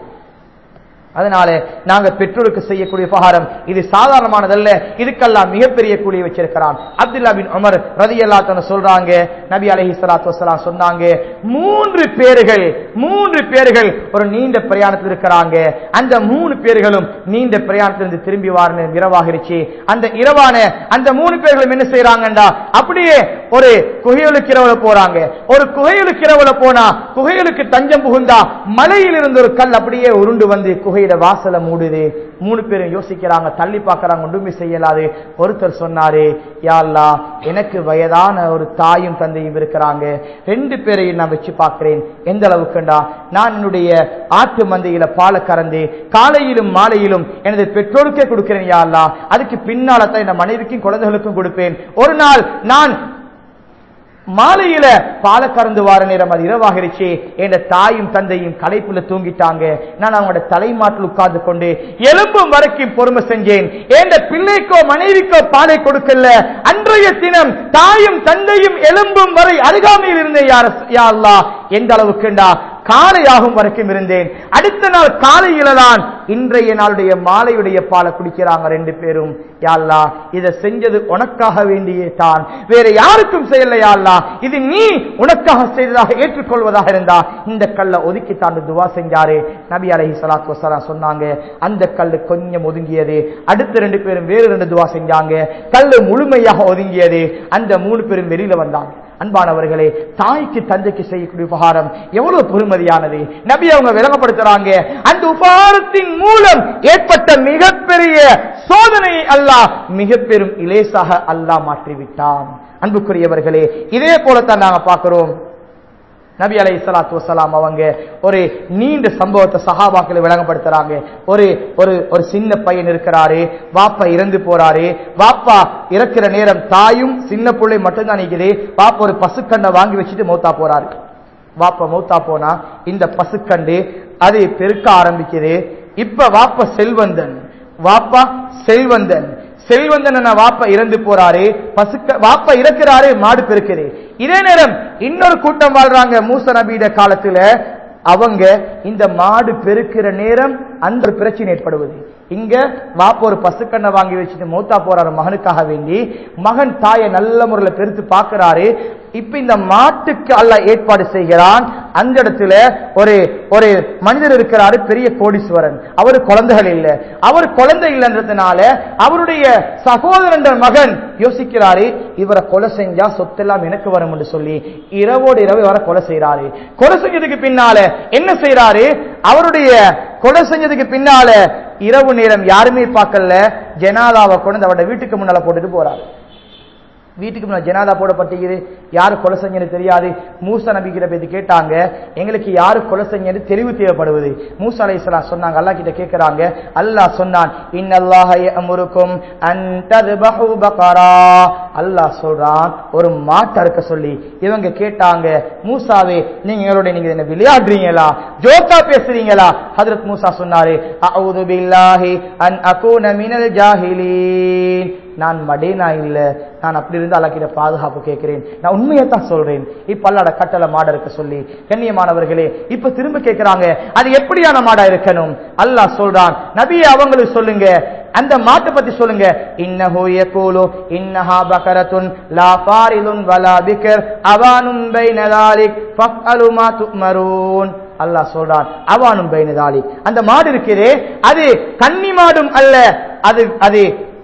A: அதனால நாங்க பெற்றோருக்கு செய்யக்கூடிய உபகாரம் இது சாதாரணமானதல்ல இதுக்கெல்லாம் மிகப்பெரிய கூலியை வச்சிருக்கிறான் அப்துல்லா பின் உமர் ரதி அல்லா சொல்றாங்க நபி அலஹி சலாத்து வசலாம் சொன்னாங்க மூன்று பேர்கள் மூன்று பேர்கள் ஒரு நீண்ட பிரயாணத்தில் இருக்கிறாங்க அந்த மூணு பேர்களும் நீண்ட பிரயாணத்திலிருந்து திரும்பி வார இரவாகிருச்சு அந்த இரவான அந்த மூணு பேர்களும் என்ன செய்யறாங்கடா அப்படியே ஒரு குகையலுக்கு இரவுல போறாங்க ஒரு குகையலுக்கு இரவுல போனா குகையலுக்கு தஞ்சம் புகுந்தா மலையில் இருந்து ஒரு கல் அப்படியே உருண்டு வந்து குகையிட வாசலை மூடுது மூணு பேரும் யோசிக்கிறாங்க தள்ளி பார்க்கறாங்க ஒன்றுமே செய்யலாது ஒருத்தர் சொன்னாரு யாழ்லா எனக்கு வயதான ஒரு தாயும் தந்தையும் இருக்கிறாங்க ரெண்டு பேரையும் நான் வச்சு பார்க்கிறேன் எந்த அளவுக்குண்டா நான் என்னுடைய ஆட்டு மந்தையில பாலை கறந்து காலையிலும் மாலையிலும் எனது பெற்றோருக்கே கொடுக்கிறேன் யாழ்லா அதுக்கு பின்னால தான் என் மனைவிக்கும் குழந்தைகளுக்கும் கொடுப்பேன் ஒரு நாள் நான் மாலையில பால கறந்து வார நேரம் அது இரவாகிருச்சு என் தாயும் தந்தையும் களைப்புல தூங்கிட்டாங்க நான் அவங்களோட தலைமாட்டில் உட்கார்ந்து கொண்டு எலும்பும் வரைக்கும் பொறுமை செஞ்சேன் என் பிள்ளைக்கோ மனைவிக்கோ பாலை கொடுக்கல அன்றைய தினம் தாயும் தந்தையும் எலும்பும் வரை அருகாமையில் இருந்தேன் யார் யா அல்லாஹ் எந்த அளவுக்குண்டா காலையாகும் வரைக்கும் இருந்தேன் அடுத்த நாள் காலையில தான் இன்றைய நாளுடைய மாலையுடைய பாலை குடிக்கிறாங்க ரெண்டு பேரும் யாழ்லா இதை செஞ்சது உனக்காக வேண்டியே தான் வேற யாருக்கும் செய்யல யாழ்லா இது நீ உனக்காக செய்ததாக ஏற்றுக்கொள்வதாக இருந்தா இந்த கல்லை ஒதுக்கி தாண்டு துவா செஞ்சாரு நபி அலஹி சலாத்து வசலாம் சொன்னாங்க அந்த கல்லு கொஞ்சம் ஒதுங்கியது அடுத்த ரெண்டு பேரும் வேறு ரெண்டு துவா செஞ்சாங்க கல்லு முழுமையாக ஒதுங்கியது அந்த மூணு பேரும் வெளியில வந்தாங்க அன்பானவர்களே தாய்க்கு தந்தைக்கு செய்யக்கூடிய உபகாரம் எவ்வளவு பெருமதியானது நபி அவங்க விளங்கப்படுத்துறாங்க அந்த உபகாரத்தின் மூலம் ஏற்பட்ட மிகப்பெரிய சோதனையை அல்லாஹ் மிக பெரும் இலேசாக அல்லாஹ் மாற்றிவிட்டான் அன்புக்குரியவர்களே இதே போலத்தான் நாங்க பார்க்கிறோம் நபி அலை சலாத்து வசலாம் அவங்க ஒரு நீண்ட சம்பவத்தை சஹாபாக்களை விளங்கப்படுத்துறாங்க ஒரு ஒரு ஒரு சின்ன பையன் இருக்கிறாரு வாப்பா இறந்து போறாரு வாப்பா இறக்குற நேரம் தாயும் சின்ன பிள்ளை மட்டும்தான் நிக்குது பாப்பா ஒரு பசுக்கண்டை வாங்கி வச்சுட்டு மௌத்தா போறாரு வாப்பா மௌத்தா போனா இந்த பசுக்கண்டு அது பெருக்க ஆரம்பிக்குது இப்ப வாப்பா செல்வந்தன் வாப்பா செல்வந்தன் செல்வந்தன் வாப்ப இறந்து போறாரு பசுக்க வாப்ப இறக்கிறாரு மாடு பெருக்குது இதே நேரம் இன்னொரு கூட்டம் வாழ்றாங்க மூச நபியிட காலத்துல அவங்க இந்த மாடு பெருக்கிற நேரம் அந்த ஒரு பிரச்சனை ஏற்படுவது இங்க வாப்ப ஒரு பசுக்கண்ணை வாங்கி வச்சுட்டு மௌத்தா போறாரு மகனுக்காக வேண்டி மகன் தாயை நல்ல முறையில் பெருத்து பார்க்கிறாரு இப்ப இந்த மாட்டுக்கு அல்ல ஏற்பாடு செய்கிறான் அந்த இடத்துல ஒரு ஒரு மனிதர் இருக்கிறாரு பெரிய கோடீஸ்வரன் அவர் குழந்தைகள் இல்ல அவர் குழந்தை இல்லைன்றதுனால அவருடைய சகோதரன் மகன் யோசிக்கிறாரு இவரை கொலை செஞ்சா சொத்தெல்லாம் எனக்கு வரும் என்று சொல்லி இரவோடு இரவு வர கொலை செய்யறாரு கொலை செஞ்சதுக்கு பின்னால என்ன செய்யறாரு அவருடைய கொலை செஞ்சதுக்கு பின்னால இரவு நேரம் யாருமே பார்க்கல ஜனாதாவை கொண்டு அவருடைய வீட்டுக்கு முன்னால போட்டுட்டு போறாரு வீட்டுக்கு முன்னாடி ஜனாதா போடப்பட்டிருக்குது யாரு கொலை செஞ்சது தெரியாது மூசா நபிக்கிற பேத்து கேட்டாங்க எங்களுக்கு யாரு கொலை செஞ்சது தெளிவு தேவைப்படுவது மூசா அலை சொன்னாங்க அல்லா கிட்ட கேட்கிறாங்க அல்லாஹ் சொன்னான் இன்னல்லாஹ யஅமுருக்கும் அன் தذبحு பகரா அல்லாஹ் சொல்றான் ஒரு மாட்டை அறுக்க சொல்லி இவங்க கேட்டாங்க மூசாவே நீங்க எங்களோட நீங்க என்ன விளையாடுறீங்களா ஜோக்கா பேசுறீங்களா ஹஜரத் மூசா சொன்னாரு அஊது பில்லாஹி அன் அகூன மினல் ஜாஹிலீன் நான் மடேனா இல்ல நான் அப்படி இருந்து அல்லாஹ்கிட்ட பாதுகாப்பு கேட்கிறேன் நான் உண்மையை தான் சொல்றேன் இப்ப அல்லாட கட்டளை மாட இருக்க சொல்லி கண்ணியமானவர்களே இப்ப திரும்ப கேட்கிறாங்க அது எப்படியான மாடா இருக்கணும் அல்லாஹ் சொல்றான் நபியை அவங்களுக்கு சொல்லுங்க அந்த மாட்டை பத்தி சொல்லுங்க இன்னஹு யகூலு இன்னஹா பகரத்துன் லா ஃபாரிலுன் வலா பிக்ர் அவானும் பைன ذلك ஃபஃஅலு மா துமரூன் அல்லாஹ் சொல்றான் அவானும் பைன ذلك அந்த மாடு இருக்கிறே அது கன்னி மாடும் அல்ல அது அது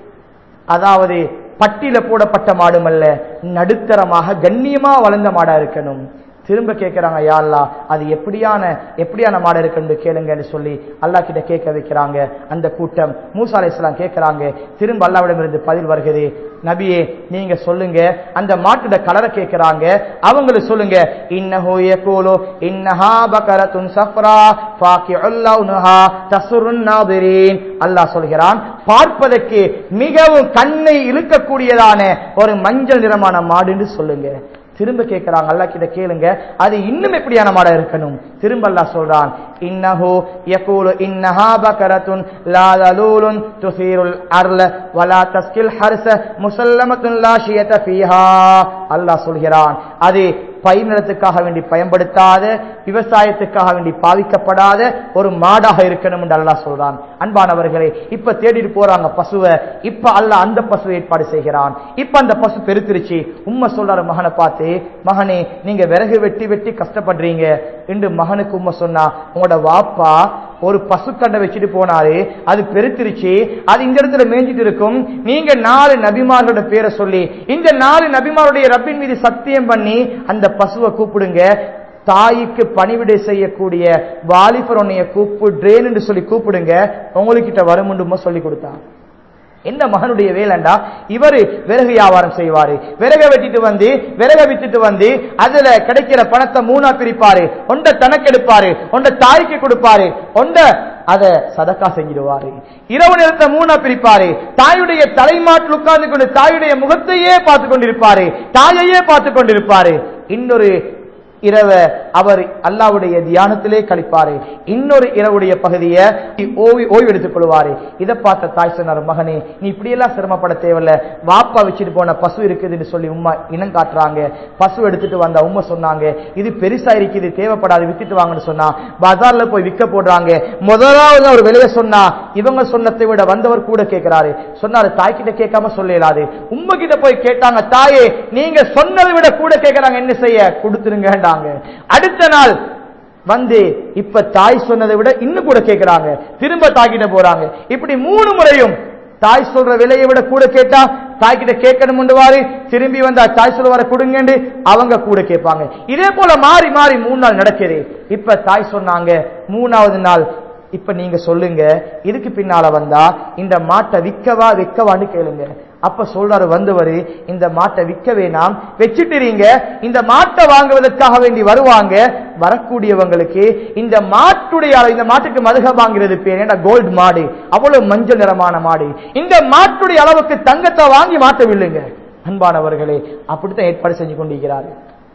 A: அதாவது பட்டியல போடப்பட்ட மாடும் அல்ல நடுத்தரமாக கண்ணியமா வளர்ந்த மாடா இருக்கணும் திரும்ப கேட்கிறாங்க யா அல்லாஹ் அது எப்படியான எப்படியான மாடு இருக்குன்னு கேளுங்கன்னு சொல்லி அல்லாஹ் கிட்ட கேட்க வைக்கிறாங்க அந்த கூட்டம் மூசா அலைஹிஸ்ஸலாம் கேட்கிறாங்க திரும்ப அல்லாவிடம் இருந்து பதில் வருகிறது நபியே நீங்க சொல்லுங்க அந்த மாட்டோட கலரை கேட்கிறாங்க அவங்களுக்கு சொல்லுங்க இன்னஹு யகூலு இன்னஹா பகரத்துன் சஃப்ரா ஃபாகிஉல் லௌனுஹா தசுருன் நாதிரீன் அல்லாஹ் சொல்கிறான் பார்ப்பதற்கு மிகவும் கண்ணை இழுக்கக்கூடியதான ஒரு மஞ்சள் நிறமான மாடுன்னு சொல்லுங்க திரும்ப கேட்கிறாங்க அல்லாஹ் கிட்ட கேளுங்க அது இன்னும் எப்படியான மாடா இருக்கணும் திரும்ப அல்லாஹ் சொல்றான் இன்னஹு யகூலு இன்னஹா பகரத்துன் லா தலூலுன் துசீருல் அர்ல வலா தஸ்கில் ஹர்ஸ முசல்லமத்துன் லா ஷியத ஃபீஹா அல்லாஹ் சொல்கிறான் அது பயிர் நிலத்துக்காக வேண்டி பயன்படுத்தாத விவசாயத்துக்காக வேண்டி பாவிக்கப்படாத ஒரு மாடாக இருக்கணும் என்று அல்லாஹ் சொல்றான் அன்பானவர்களே இப்ப தேடிட்டு போறாங்க பசுவை இப்ப அல்லாஹ் அந்த பசுவை ஏற்பாடு செய்கிறான் இப்ப அந்த பசு பெருத்திருச்சு உண்மை சொல்றாரு மகனை பார்த்து மகனே நீங்க விறகு வெட்டி வெட்டி கஷ்டப்படுறீங்க என்று மகனுக்கு உண்மை சொன்னா உங்களோட வாப்பா ஒரு பசுக்கண்டை வச்சுட்டு போனாரு அது பெருத்திருச்சு அது இந்த இடத்துல மேய்ஞ்சிட்டு இருக்கும் நீங்க நாலு நபிமார்களோட பேரை சொல்லி இந்த நாலு நபிமாருடைய ரப்பின் மீது சத்தியம் பண்ணி அந்த பசுவை கூப்பிடுங்க தாய்க்கு பணிவிடை செய்யக்கூடிய வாலிபர் உன்னைய கூப்பிடுறேன் என்று சொல்லி கூப்பிடுங்க உங்களுக்கிட்ட வருமுண்டுமோ சொல்லி கொடுத்தான் என்ன மகனுடைய வேலைண்டா இவரு விறகு வியாபாரம் செய்வாரு விறக வெட்டிட்டு வந்து விறக வித்துட்டு வந்து அதுல கிடைக்கிற பணத்தை மூணா பிரிப்பாரு ஒண்ட தனக்கு எடுப்பாரு ஒண்ட தாய்க்கு கொடுப்பாரு ஒண்ட அத சதக்கா செஞ்சிடுவாரு இரவு நேரத்தை மூணா பிரிப்பாரு தாயுடைய தலைமாட்டில் உட்கார்ந்து கொண்டு தாயுடைய முகத்தையே பார்த்து கொண்டிருப்பாரு தாயையே பார்த்து கொண்டிருப்பாரு இன்னொரு இரவ அவர் அல்லாவுடைய தியானத்திலே கழிப்பாரு இன்னொரு இரவுடைய பகுதியை ஓய்வு ஓய்வு எடுத்துக் கொள்வாரு இதை பார்த்த தாய் சொன்னார் மகனே நீ இப்படியெல்லாம் சிரமப்பட தேவையில்ல வாப்பா வச்சுட்டு போன பசு இருக்குதுன்னு சொல்லி உம்மா இனம் காட்டுறாங்க பசு எடுத்துட்டு வந்த உம்மை சொன்னாங்க இது பெருசா இருக்குது தேவைப்படாது வித்துட்டு வாங்கன்னு சொன்னா பஜார்ல போய் விற்க போடுறாங்க முதலாவது ஒரு விலையை சொன்னா இவங்க சொன்னதை விட வந்தவர் கூட கேட்கிறாரு சொன்னாரு தாய் கிட்ட கேட்காம சொல்லலாது உம்ம கிட்ட போய் கேட்டாங்க தாயே நீங்க சொன்னதை விட கூட கேட்கறாங்க என்ன செய்ய கொடுத்துருங்க அடுத்த நாள் வந்து இப்ப தாய் சொன்னதை விட இன்னும் கூட கேட்கிறாங்க திரும்ப தாக்கிட்ட போறாங்க இப்படி மூணு முறையும் தாய் சொல்ற விலையை விட கூட கேட்டா தாய் கிட்ட கேட்கணும் வாரு திரும்பி வந்தா தாய் சொல்ல வர கொடுங்கன்னு அவங்க கூட கேட்பாங்க இதே போல மாறி மாறி மூணு நாள் நடக்குது இப்ப தாய் சொன்னாங்க மூணாவது நாள் இப்ப நீங்க சொல்லுங்க இதுக்கு பின்னால வந்தா இந்த மாட்டை விற்கவா விற்கவான்னு கேளுங்க அப்ப சொல்றாரு வந்தவரு இந்த மாட்டை விற்க வேணாம் வச்சுட்டுறீங்க இந்த மாட்டை வாங்குவதற்காக வேண்டி வருவாங்க வரக்கூடியவங்களுக்கு இந்த மாட்டுடைய அளவு இந்த மாட்டுக்கு மதுக வாங்கிறது பேர் ஏன்னா கோல்டு மாடு அவ்வளவு மஞ்சள் நிறமான மாடு இந்த மாட்டுடைய அளவுக்கு தங்கத்தை வாங்கி மாட்ட வில்லுங்க அன்பானவர்களே அப்படித்தான் ஏற்பாடு செஞ்சு கொண்டிருக்கிறாரு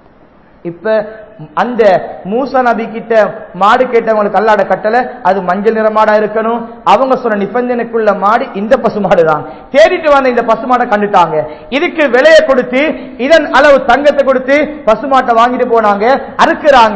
A: இப்ப அந்த மூசா நபி கிட்ட மாடு கேட்டவங்களுக்கு அல்லாட கட்டளை அது மஞ்சள் நிற மாடா இருக்கணும் அவங்க சொன்ன நிபந்தனைக்குள்ள மாடு இந்த பசுமாடு தான் தேடிட்டு வந்த இந்த பசுமாடை கண்டுட்டாங்க இதுக்கு விலையை கொடுத்து இதன் அளவு தங்கத்தை கொடுத்து பசுமாட்டை வாங்கிட்டு போனாங்க அறுக்கிறாங்க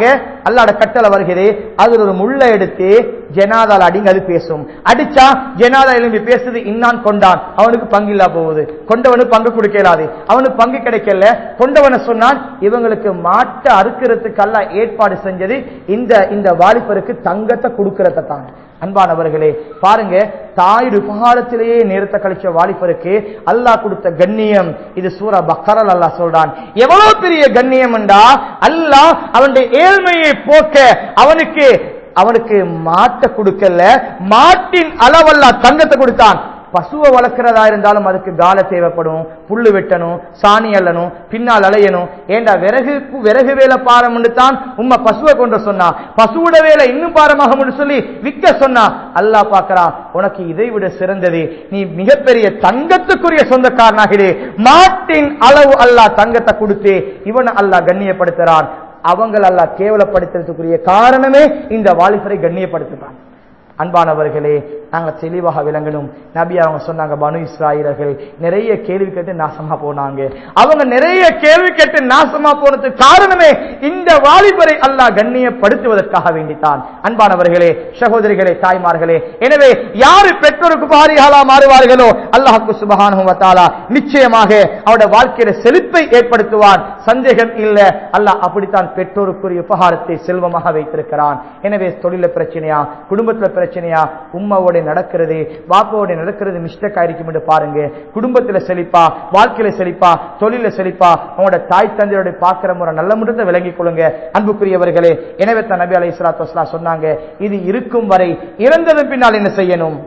A: அல்லாட கட்டளை வருகிறது அதுல ஒரு முள்ளை எடுத்து ஜனாதால அடிங்க அது பேசும் அடிச்சா ஜனாதா எழும்பி பேசுது இன்னான் கொண்டான் அவனுக்கு பங்கு இல்லா போகுது கொண்டவனுக்கு பங்கு கொடுக்கலாது அவனுக்கு பங்கு கிடைக்கல கொண்டவனை சொன்னான் இவங்களுக்கு மாட்டை அறுக்கிறதுக்கு அல்ல ஏற்பாடு செஞ்சது இந்த இந்த வாலிபருக்கு தங்கத்தை கொடுக்கறத தான் அன்பானவர்களே பாருங்க தாயுடைய உபகாரத்திலேயே நேரத்தை கழிச்ச வாலிபருக்கு அல்லாஹ் கொடுத்த கண்ணியம் இது சூரா பக்கரல் அல்லாஹ் சொல்றான் எவ்வளவு பெரிய கண்ணியம் என்றா அல்லாஹ் அவனுடைய ஏழ்மையை போக்க அவனுக்கு அவனுக்கு மாட்டை கொடுக்கல மாட்டின் அளவல்லா தங்கத்தை கொடுத்தான் பசுவை வளர்க்கிறதா இருந்தாலும் அதுக்கு கால தேவைப்படும் புல்லு வெட்டணும் சாணி அள்ளணும் பின்னால் அலையணும் ஏண்டா விறகு விறகு வேலை பாரம் தான் உம்மை பசுவை கொண்டு சொன்னா பசுவோட வேலை இன்னும் பாரமாக சொல்லி விற்க சொன்னா அல்லாஹ் பார்க்கறான் உனக்கு இதை விட சிறந்தது நீ மிகப்பெரிய தங்கத்துக்குரிய சொந்தக்காரனாகிறே மாட்டின் அளவு அல்லாஹ் தங்கத்தை கொடுத்து இவன் அல்லாஹ் கண்ணியப்படுத்துறான் அவங்கள் அல்லாஹ் கேவலப்படுத்துறதுக்குரிய காரணமே இந்த வாலிபரை கண்ணியப்படுத்துறான் அன்பானவர்களே நாங்க தெளிவாக விளங்கணும் நபி அவங்க சொன்னாங்க பனு இஸ்ராயலர்கள் நிறைய கேள்வி கேட்டு நாசமா போனாங்க அவங்க நிறைய கேள்வி கேட்டு நாசமா போனதுக்கு காரணமே இந்த வாலிபரை அல்லாஹ் கண்ணியப்படுத்துவதற்காக வேண்டித்தான் அன்பானவர்களே சகோதரிகளே தாய்மார்களே எனவே யாரு பெற்றோருக்கு பாரியாளா மாறுவார்களோ அல்லாஹுக்கு சுபஹானஹு வ தஆலா நிச்சயமாக அவருடைய வாழ்க்கையில செழிப்பை ஏற்படுத்துவான் சந்தேகம் இல்ல அல்லாஹ் அப்படித்தான் பெற்றோருக்குரிய உபகாரத்தை செல்வமாக வைத்திருக்கிறான் எனவே தொழில பிரச்சனையா குடும்பத்துல பிரச்சனையா உம்மாவோட நடக்கிறது பாப்பாவோட நடக்கிறது மிஸ்டேக் ஆயிருக்கும் என்று பாருங்க குடும்பத்துல செழிப்பா வாழ்க்கையில செழிப்பா தொழில செழிப்பா உங்களோட தாய் தந்தையோட பார்க்கிற முறை நல்ல முறையை விளங்கிக் கொள்ளுங்க அன்புக்குரியவர்களே எனவே தான் நபி அலை இஸ்லாத்து சொன்னாங்க இது இருக்கும் வரை இறந்ததன் பின்னால் என்ன செய்யணும்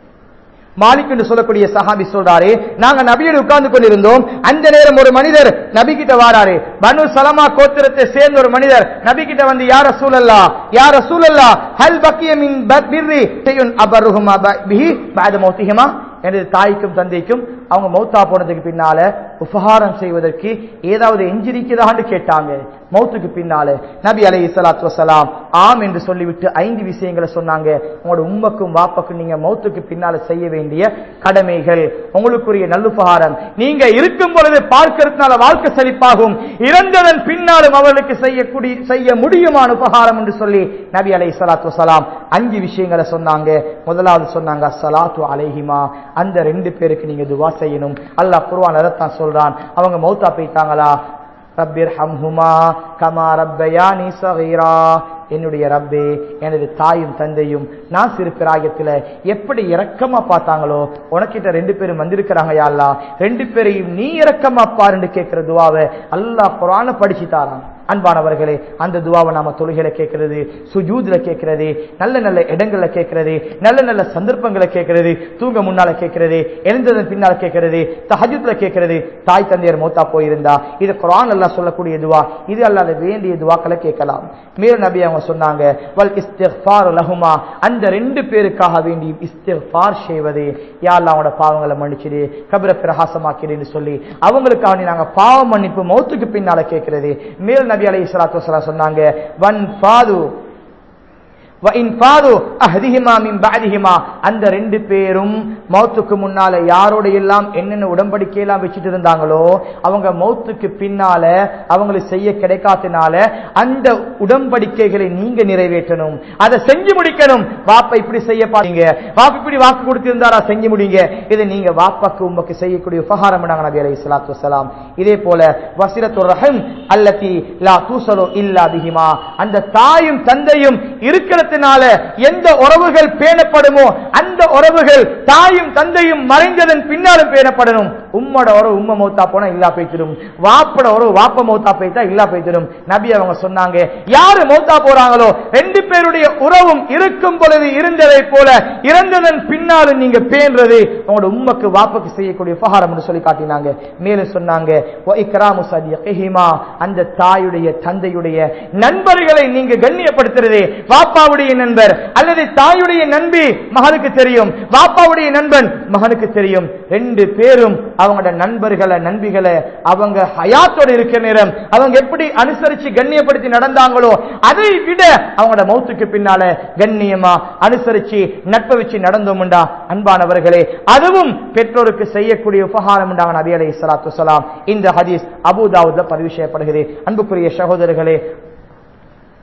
A: மாலிக் என்று சொல்லக்கூடிய சஹாபி சொல்றாரு நாங்க நபியோடு உட்கார்ந்து கொண்டிருந்தோம் அந்த நேரம் ஒரு மனிதர் நபி கிட்ட வாராரு பனு சலமா கோத்திரத்தை சேர்ந்த ஒரு மனிதர் நபி கிட்ட வந்து யார சூழல்லா யார சூழல்லா ஹல் பக்கிய மின் பிர்ரி ஷையுன் அபருஹுமா பிஹி பஅத மௌத்திஹிமா எனது தாய்க்கும் தந்தைக்கும் அவங்க மௌத்தா போனதுக்கு பின்னால உபகாரம் செய்வதற்கு ஏதாவது எஞ்சிருக்கிறதான்னு கேட்டாங்க மௌத்துக்கு பின்னால நபி அலை சலாத்து வசலாம் ஆம் என்று சொல்லிவிட்டு ஐந்து விஷயங்களை சொன்னாங்க உங்களோட உம்மக்கும் வாப்பக்கும் நீங்க மௌத்துக்கு பின்னால செய்ய வேண்டிய கடமைகள் உங்களுக்குரிய நல்லுபகாரம் நீங்க இருக்கும் பொழுது பார்க்கறதுனால வாழ்க்கை செழிப்பாகும் இறந்ததன் பின்னாலும் அவர்களுக்கு செய்யக்கூடிய செய்ய முடியுமான உபகாரம் என்று சொல்லி நபி அலை சலாத்து வசலாம் அஞ்சு விஷயங்களை சொன்னாங்க முதலாவது சொன்னாங்க சலாத்து அலைஹிமா அந்த ரெண்டு பேருக்கு நீங்க துவா செய்யணும் அல்லாஹ் குர்ஆன் அதைத்தான் சொல்றான் அவங்க மௌத்தா போயிட்டாங்களா ரப்பிர் ஹம்ஹுமா கமா ரப்பயானி சகீரா என்னுடைய ரப்பே எனது தாயும் தந்தையும் நான் சிறு பிராயத்துல எப்படி இரக்கமா பார்த்தாங்களோ உனக்கிட்ட ரெண்டு பேரும் வந்திருக்கிறாங்க யாழ்லா ரெண்டு பேரையும் நீ இரக்கமா பாருன்னு கேட்கிற துவாவை அல்லாஹ் குரான படிச்சு தாரான் அன்பானவர்களே அந்த துவாவை நாம தொழுகையில கேட்கிறது சுஜூதுல கேட்கிறது நல்ல நல்ல இடங்கள்ல கேட்கிறது நல்ல நல்ல சந்தர்ப்பங்களை கேட்கிறது தூங்க முன்னால கேட்கிறது எழுந்ததன் பின்னால கேட்கிறது தஹஜுத்ல கேட்கிறது தாய் தந்தையர் மௌத்தா போயிருந்தா இது குரான் எல்லாம் சொல்லக்கூடிய துவா இது அல்லாத வேண்டிய துவாக்களை கேட்கலாம் மேலும் நபி அவங்க சொன்னாங்க வல் இஸ்திஃபார் லஹுமா அந்த ரெண்டு பேருக்காக வேண்டி இஸ்திஃபார் செய்வது யாழ்லா அவனோட பாவங்களை மன்னிச்சிடு கபிர பிரகாசமாக்கிறேன்னு சொல்லி அவங்களுக்காக நாங்க பாவ மன்னிப்பு மௌத்துக்கு பின்னால கேட்கிறது மேல் நபி அலை சலாத்து வசலாம் சொன்னாங்க வன் ஃபாது அந்த ரெண்டு பேரும் மௌத்துக்கு முன்னால யாரோட எல்லாம் என்னென்ன உடன்படிக்கை எல்லாம் வச்சுட்டு இருந்தாங்களோ அவங்க மௌத்துக்கு பின்னால அவங்களுக்கு செய்ய கிடைக்காதனால அந்த உடன்படிக்கைகளை நீங்க நிறைவேற்றணும் அதை செஞ்சு முடிக்கணும் வாப்பா இப்படி செய்ய பாருங்க வாப்பா இப்படி வாக்கு கொடுத்திருந்தாரா செஞ்சு முடிங்க இது நீங்க வாப்பாக்கு உமக்கு செய்யக்கூடிய உபகாரம் நபி அலை சலாத்து வசலாம் இதே போல வசிரத்து ரஹம் அல்லத்தி லா தூசலோ இல்லா பிஹிமா அந்த தாயும் தந்தையும் இருக்கிறதுனால எந்த உறவுகள் பேணப்படுமோ அந்த உறவுகள் தாயும் தந்தையும் மறைந்ததன் பின்னாலும் பேணப்படணும் உம்மோட உறவு உம்ம மௌத்தா போனா இல்லா போய்த்திடும் வாப்பட உறவு வாப்ப மௌத்தா போய்த்தா இல்லா போய்த்திடும் நபி அவங்க சொன்னாங்க யாரு மௌத்தா போறாங்களோ ரெண்டு பேருடைய உறவும் இருக்கும் பொழுது இருந்ததை போல இறந்ததன் பின்னாலும் நீங்க பேன்றது உங்களோட உம்மக்கு வாப்புக்கு செய்யக்கூடிய உபகாரம் என்று சொல்லி காட்டினாங்க மேலும் சொன்னாங்க அந்த தாயுடைய தந்தையுடைய நண்பர்களை நீங்க கண்ணியப்படுத்துறது வாப்பாவுடைய நண்பர் அல்லது தாயுடைய நண்பி மகனுக்கு தெரியும் வாப்பாவுடைய நண்பன் மகனுக்கு தெரியும் ரெண்டு பேரும் அவங்களோட நண்பர்களை நண்பிகளை அவங்க ஹயாத்தோட இருக்கிற நேரம் அவங்க எப்படி அனுசரிச்சு கண்ணியப்படுத்தி நடந்தாங்களோ அதை விட அவங்களோட மௌத்துக்கு பின்னால கண்ணியமா அனுசரிச்சு நட்பை வச்சு நடந்தோம்டா அன்பானவர்களே அதுவும் பெற்றோருக்கு செய்யக்கூடிய உபகாரம் உண்டாங்க நபி அலை சலாத்து சலாம் இந்த ஹதீஸ் அபுதாவுல பதிவு செய்யப்படுகிறது அன்புக்குரிய சகோதரர்களே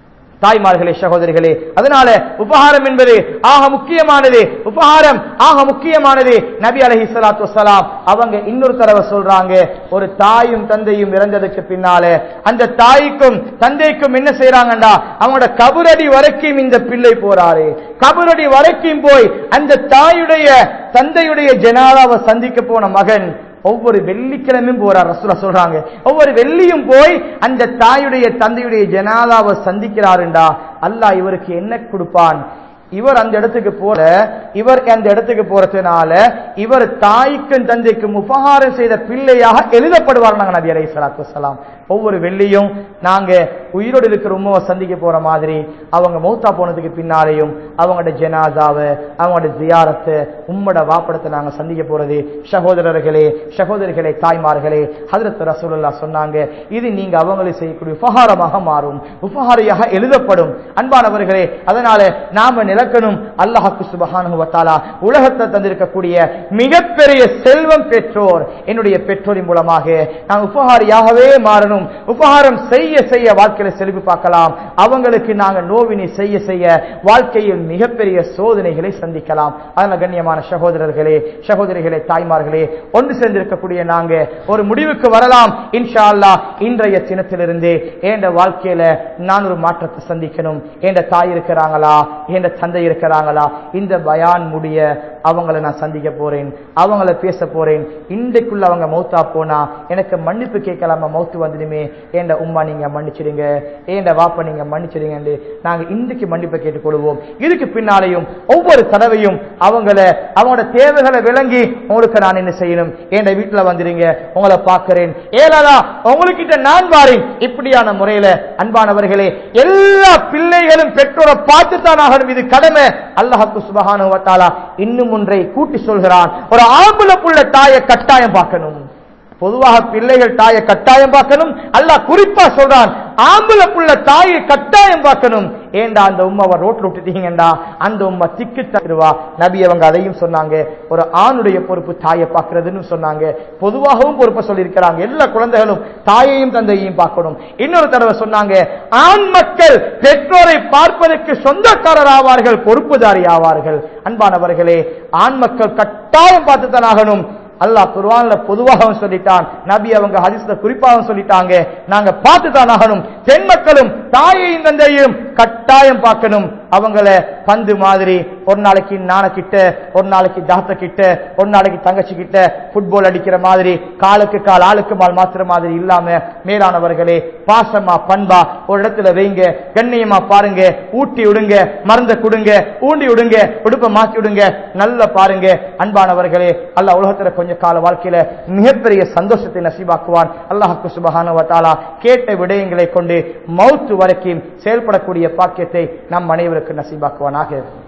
A: தாய்மார்களே சகோதரிகளே அதனால உபகாரம் என்பது ஆக முக்கியமானது உபகாரம் ஆக முக்கியமானது நபி அலஹி சலாத்து வசலாம் அவங்க இன்னொரு தடவை சொல்றாங்க ஒரு தாயும் தந்தையும் இறந்ததுக்கு பின்னால அந்த தாய்க்கும் தந்தைக்கும் என்ன செய்யறாங்கடா அவங்களோட கபரடி வரைக்கும் இந்த பிள்ளை போறாரு கபரடி வரைக்கும் போய் அந்த தாயுடைய தந்தையுடைய ஜனாதாவை சந்திக்க போன மகன் ஒவ்வொரு வெள்ளிக்கிழமையும் போறார் ரசூலா சொல்றாங்க ஒவ்வொரு வெள்ளியும் போய் அந்த தாயுடைய தந்தையுடைய ஜனாதாவை சந்திக்கிறாருண்டா அல்லாஹ் இவருக்கு என்ன கொடுப்பான் இவர் அந்த இடத்துக்கு போற இவர் அந்த இடத்துக்கு போறதுனால இவர் தாய்க்கும் தந்தைக்கும் உபகாரம் செய்த பிள்ளையாக எழுதப்படுவார் நாங்க நபி அலை சலாத்து வலாம் ஒவ்வொரு வெள்ளியும் நாங்க உயிரோடு இருக்கிற உமாவை சந்திக்க போற மாதிரி அவங்க மௌத்தா போனதுக்கு பின்னாலேயும் அவங்களோட ஜனாதாவை அவங்களோட ஜியாரத்தை உம்மோட வாப்படத்தை நாங்க சந்திக்க போறது சகோதரர்களே சகோதரிகளே தாய்மார்களே ஹதரத் ரசூலுல்லா சொன்னாங்க இது நீங்க அவங்களை செய்யக்கூடிய உபகாரமாக மாறும் உபகாரியாக எழுதப்படும் அன்பானவர்களே அதனால நாம நிலக்கணும் அல்லாஹுக்கு சுபஹானு வத்தாலா உலகத்தை தந்திருக்கக்கூடிய மிகப்பெரிய செல்வம் பெற்றோர் என்னுடைய பெற்றோரின் மூலமாக நான் உபகாரியாகவே மாறணும் உபகாரம் செய்ய செய்ய வாழ்க்கையில செழிப்பு பார்க்கலாம் அவங்களுக்கு நாங்க நோவினை செய்ய செய்ய வாழ்க்கையில் மிகப்பெரிய சோதனைகளை சந்திக்கலாம் அதனால கண்ணியமான சகோதரர்களே சகோதரிகளே தாய்மார்களே ஒன்று சேர்ந்திருக்கக்கூடிய நாங்க ஒரு முடிவுக்கு வரலாம் இன்ஷா அல்லாஹ் இன்றைய தினத்திலிருந்து என் வாழ்க்கையில நான் ஒரு மாற்றத்தை சந்திக்கணும் என் தாய் இருக்கிறாங்களா என் தந்தை இருக்கிறாங்களா இந்த பயான் முடிய அவங்கள நான் சந்திக்க போறேன் அவங்கள பேச போறேன் இன்றைக்குள்ள அவங்க மௌத்தா போனா எனக்கு மன்னிப்பு கேட்கலாமா மௌத்து வந்துடுமே ஏண்ட உம்மா நீங்க மன்னிச்சிடுங்க ஏண்ட வாப்ப நீங்க மன்னிச்சிடுங்க நாங்க இன்றைக்கு மன்னிப்பை கேட்டுக்கொள்வோம் இதுக்கு பின்னாலேயும் ஒவ்வொரு தடவையும் அவங்கள அவங்களோட தேவைகளை விளங்கி உங்களுக்கு நான் என்ன செய்யணும் என் வீட்டுல வந்துடுங்க உங்களை பார்க்கிறேன் ஏலாதா உங்களுக்கிட்ட நான் வாரேன் இப்படியான முறையில அன்பானவர்களே எல்லா பிள்ளைகளும் பெற்றோரை பார்த்து தான் ஆகணும் இது கடமை அல்லாஹு சுபஹானு வத்தாலா இன்னும் ஒன்றை கூட்டி சொல்கிறான் ஒரு ஆம்புல புள்ள தாயை கட்டாயம் பார்க்கணும் பொதுவாக பிள்ளைகள் தாயை கட்டாயம் பார்க்கணும் அல்லாஹ் குறிப்பா சொல்றான் ஆம்புல புள்ள தாயை கட்டாயம் பார்க்கணும் ஏண்டா அந்த உம்மாவை ரோட்ல விட்டுட்டீங்கடா அந்த உம்மா திக்கு தருவா நபி அவங்க அதையும் சொன்னாங்க ஒரு ஆணுடைய பொறுப்பு தாயை பார்க்கிறதுன்னு சொன்னாங்க பொதுவாகவும் பொறுப்பை சொல்லியிருக்கிறாங்க எல்லா குழந்தைகளும் தாயையும் தந்தையையும் பார்க்கணும் இன்னொரு தடவை சொன்னாங்க ஆண் மக்கள் பெற்றோரை பார்ப்பதற்கு சொந்தக்காரர் ஆவார்கள் பொறுப்புதாரி ஆவார்கள் அன்பானவர்களே ஆண் மக்கள் கட்டாயம் பார்த்துத்தான் ஆகணும் அல்லாஹ் குர்ஆன்ல பொதுவாகவும் சொல்லிட்டான் நபி அவங்க ஹதீஸ்ல குறிப்பாகவும் சொல்லிட்டாங்க நாங்க பார்த்து தான் ஆகணும் பெண் மக்களும் தாயையும் தந்தையும் கட்டாயம் பார்க்கணும் அவங்கள பந்து மாதிரி ஒரு நாளைக்கு நான கிட்ட ஒரு நாளைக்கு தாத்த கிட்ட ஒரு நாளைக்கு தங்கச்சி கிட்ட ஃபுட்பால் அடிக்கிற மாதிரி காலுக்கு கால் ஆளுக்கு மால் மாத்துற மாதிரி இல்லாம மேலானவர்களே பாசமா பண்பா ஒரு இடத்துல வைங்க கண்ணியமா பாருங்க ஊட்டி விடுங்க மருந்த கொடுங்க ஊண்டி விடுங்க உடுப்ப மாத்தி விடுங்க நல்ல பாருங்க அன்பானவர்களே அல்லாஹ் உலகத்துல கொஞ்ச கால வாழ்க்கையில மிகப்பெரிய சந்தோஷத்தை நசீபாக்குவான் அல்லாஹுக்கு சுபஹான வத்தாலா கேட்ட விடயங்களை கொண்டு மௌத்து வரைக்கும் செயல்படக்கூடிய பாக்கியத்தை நம் அனைவருக்கு நசீபாக்குவானாக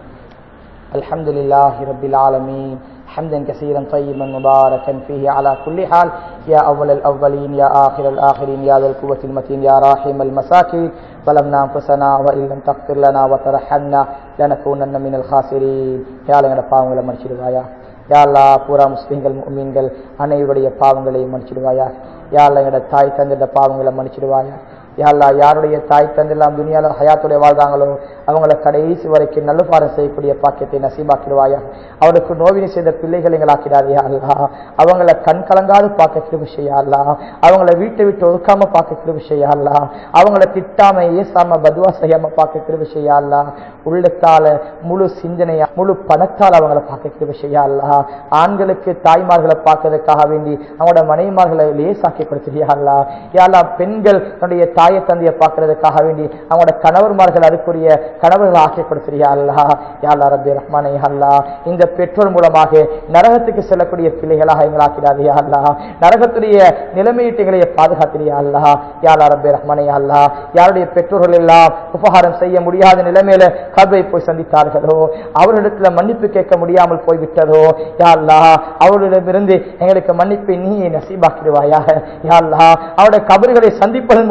A: الحمد لله رب العالمين حمدا كثيرا طيبا مباركا فيه على كل حال يا أول الأولين يا آخر الآخرين يا ذا القوة المتين يا راحم المساكين ظلمنا أنفسنا وإن لم تغفر لنا وترحمنا لنكونن من الخاسرين يا لنا பாவங்களை மன்னிச்சிடுவாயா யா அல்லா பூரா முஸ்லிம்கள் முஃமின்கள் அனைவருடைய பாவங்களையும் மன்னிச்சிடுவாயா யா அல்லா எங்களோட தாய் தந்தையோட பாவங்களை மன்னிச்சிடுவாயா யா அல்லா யாருடைய தாய் தந்தெல்லாம் துனியால ஹயாத்துடைய வாழ்றாங்களோ அவங்கள கடைசி வரைக்கும் நல்ல பாடம் செய்யக்கூடிய பாக்கியத்தை நசீபாக்கிடுவாயா அவருக்கு நோவினை செய்த பிள்ளைகள் எங்களாக்கிடாதே அல்லா அவங்கள கண் கலங்காது பார்க்க கிருபி செய்யா அல்லா அவங்கள வீட்டை விட்டு ஒதுக்காம பார்க்க கிருபி செய்யா அல்லா அவங்கள திட்டாம ஏசாம பதுவா செய்யாம பார்க்க கிருபி செய்யா அல்லா உள்ளத்தால முழு சிந்தனையா முழு பணத்தால் அவங்கள பார்க்க கிருபி செய்யா அல்லா ஆண்களுக்கு தாய்மார்களை பார்க்கறதுக்காக வேண்டி அவங்களோட மனைவிமார்களை லேசாக்கி கொடுத்துறியா அல்லா யாழ்லா பெண்கள் தன்னுடைய தாயை தந்தையை பார்க்கறதுக்காக வேண்டி அவங்களோட கணவர்மார்கள் அதுக்குரிய கணவர்கள் ஆக்கி கொடுத்துறியா அல்லா யாழ்லா ரபி ரஹ்மானே அல்லா இந்த பெற்றோர் மூலமாக நரகத்துக்கு செல்லக்கூடிய பிள்ளைகளாக எங்களை ஆக்கிடாதே அல்லா நரகத்துடைய நிலைமையீட்டுகளை பாதுகாத்திரியா அல்லா யாழ்லா ரபி ரஹ்மானே அல்லா யாருடைய பெற்றோர்கள் எல்லாம் உபகாரம் செய்ய முடியாத நிலைமையில கல்வை போய் சந்தித்தார்களோ அவர்களிடத்துல மன்னிப்பு கேட்க முடியாமல் போய்விட்டதோ யா அல்லா அவர்களிடமிருந்து எங்களுக்கு மன்னிப்பை நீ நசீபாக்கிடுவாயாக யா அல்லா அவருடைய கபறுகளை சந்திப்பதன் மூலமாக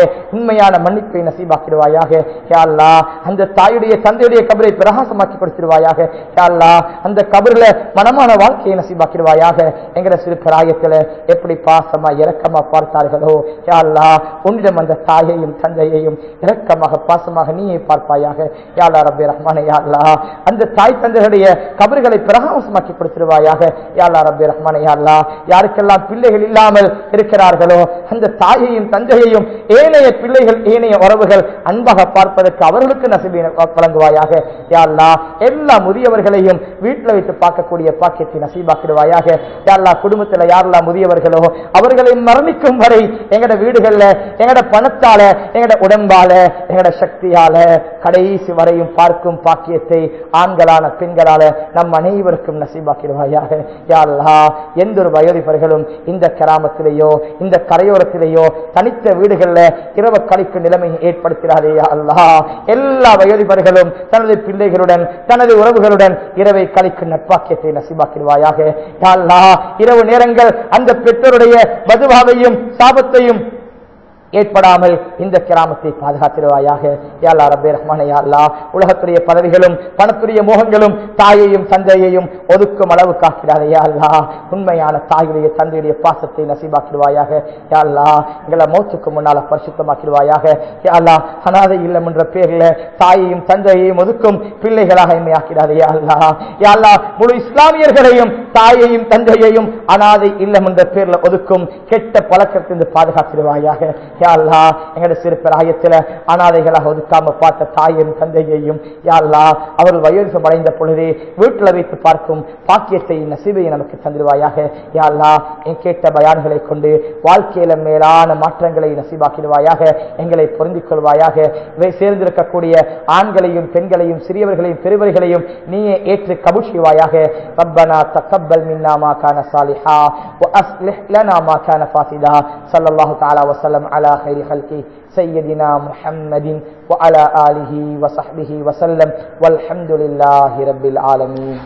A: உண்மையான மன்னிப்பை நசீபாக்கிடுவாயாக யா அல்லாஹ் அந்த தாயுடைய தந்தையுடைய கபரை பிரகாசமாக்கி கொடுத்திருவாயாக யா அல்லாஹ் அந்த கபர்ல மனமான வாழ்க்கையை நசீபாக்கிடுவாயாக எங்கட சிறு பிராயத்துல எப்படி பாசமா இரக்கமா பார்த்தார்களோ யா அல்லாஹ் உன்னிடம் அந்த தாயையும் தந்தையையும் இரக்கமாக பாசமாக நீயே பார்ப்பாயாக யா அல்லாஹ் ரப்பி ரஹ்மானே யா அல்லாஹ் அந்த தாய் தந்தைகளுடைய கபர்களை பிரகாசமாக்கி கொடுத்திருவாயாக யா அல்லாஹ் ரப்பி ரஹ்மானே யா அல்லாஹ் யாருக்கெல்லாம் பிள்ளைகள் இல்லாமல் இருக்கிறார்களோ அந்த தாயையும் தந்தையையும் ஏனைய பிள்ளைகள் ஏனைய உறவுகள் அன்பாக பார்ப்பதற்கு அவர்களுக்கு நசிபி வழங்குவாயாக யா அல்லாஹ் எல்லா முதியவர்களையும் வீட்டில் வைத்து பார்க்கக்கூடிய பாக்கியத்தை நசீபாக்கிடுவாயாக யா அல்லாஹ் குடும்பத்துல யாரெல்லாம் முதியவர்களோ அவர்களை மரணிக்கும் வரை எங்கட வீடுகள்ல எங்கட பணத்தால எங்கட உடம்பால எங்கட சக்தியால கடைசி வரையும் பார்க்கும் பாக்கியத்தை ஆண்களான பெண்களால நம் அனைவருக்கும் நசீபாக்கிடுவாயாக யா அல்லாஹ் எந்த ஒரு வயோதிபர்களும் இந்த கிராமத்திலேயோ இந்த கரையோரத்திலேயோ தனித்த வீடுகள்ல இரவு கழிக்கும் நிலைமை ஏற்படுத்தினாரே யா அல்லாஹ் எல்லா வயோதிபர்களும் தனது பிள்ளைகளுடன் தனது உறவுகளுடன் இரவை கழிக்கும் நட்பாக்கியத்தை நசிபாக்கிடுவாயாக யா அல்லாஹ் இரவு நேரங்கள் அந்த பெற்றோருடைய மதுவாவையும் சாபத்தையும் ஏற்படாமல் இந்த கிராமத்தை பாதுகாத்திருவாயாக யாழ்லா ரப்பே ரஹ்மானே யாழ்லா உலகத்துடைய பதவிகளும் பணத்துடைய மோகங்களும் தாயையும் தந்தையையும் ஒதுக்கும் அளவு காக்கிறாரே யாழ்லா உண்மையான தாயுடைய தந்தையுடைய பாசத்தை நசீபாக்கிடுவாயாக யாழ்லா எங்களை மௌத்துக்கு முன்னால பரிசுத்தமாக்கிடுவாயாக யாழ்லா அனாதை இல்லம் என்ற பேர்ல தாயையும் தந்தையையும் ஒதுக்கும் பிள்ளைகளாக எம்மையாக்கிறாரே யாழ்லா யாழ்லா முழு இஸ்லாமியர்களையும் தாயையும் தந்தையையும் அனாதை இல்லம் என்ற பேர்ல ஒதுக்கும் கெட்ட பழக்கத்திலிருந்து பாதுகாத்திடுவாயாக யா அல்லா எங்களுடைய சிறு பிராயத்துல அனாதைகளாக ஒதுக்காம பார்த்த தாயும் தந்தையையும் யா அல்லா அவர்கள் வயோதிசம் அடைந்த பொழுதே வீட்டில் வைத்து பார்க்கும் பாக்கியத்தை நசீபையை நமக்கு தந்துடுவாயாக யா அல்லா என் கேட்ட பயான்களை கொண்டு வாழ்க்கையில மேலான மாற்றங்களை நசீபாக்கிடுவாயாக எங்களை பொருந்திக் கொள்வாயாக இவை சேர்ந்திருக்கக்கூடிய ஆண்களையும் பெண்களையும் சிறியவர்களையும் பெரியவர்களையும் நீயே ஏற்று கபூல் செய்வாயாக ربنا تقبل منا ما كان صالحا واصلح لنا ما كان فاسدا صلى الله تعالى وسلم على خير خلقه سيدنا محمد وعلى آله وصحبه وسلم والحمد لله رب العالمين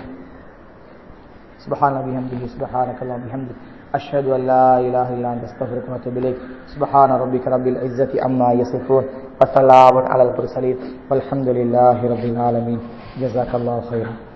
A: سبحان الله بحمده سبحانك اللهم بحمدك أشهد أن لا إله إلا أنت أستغفرك وأتوب إليك سبحان ربك رب العزة عما يصفون وسلام على المرسلين والحمد لله رب العالمين جزاك الله خيرا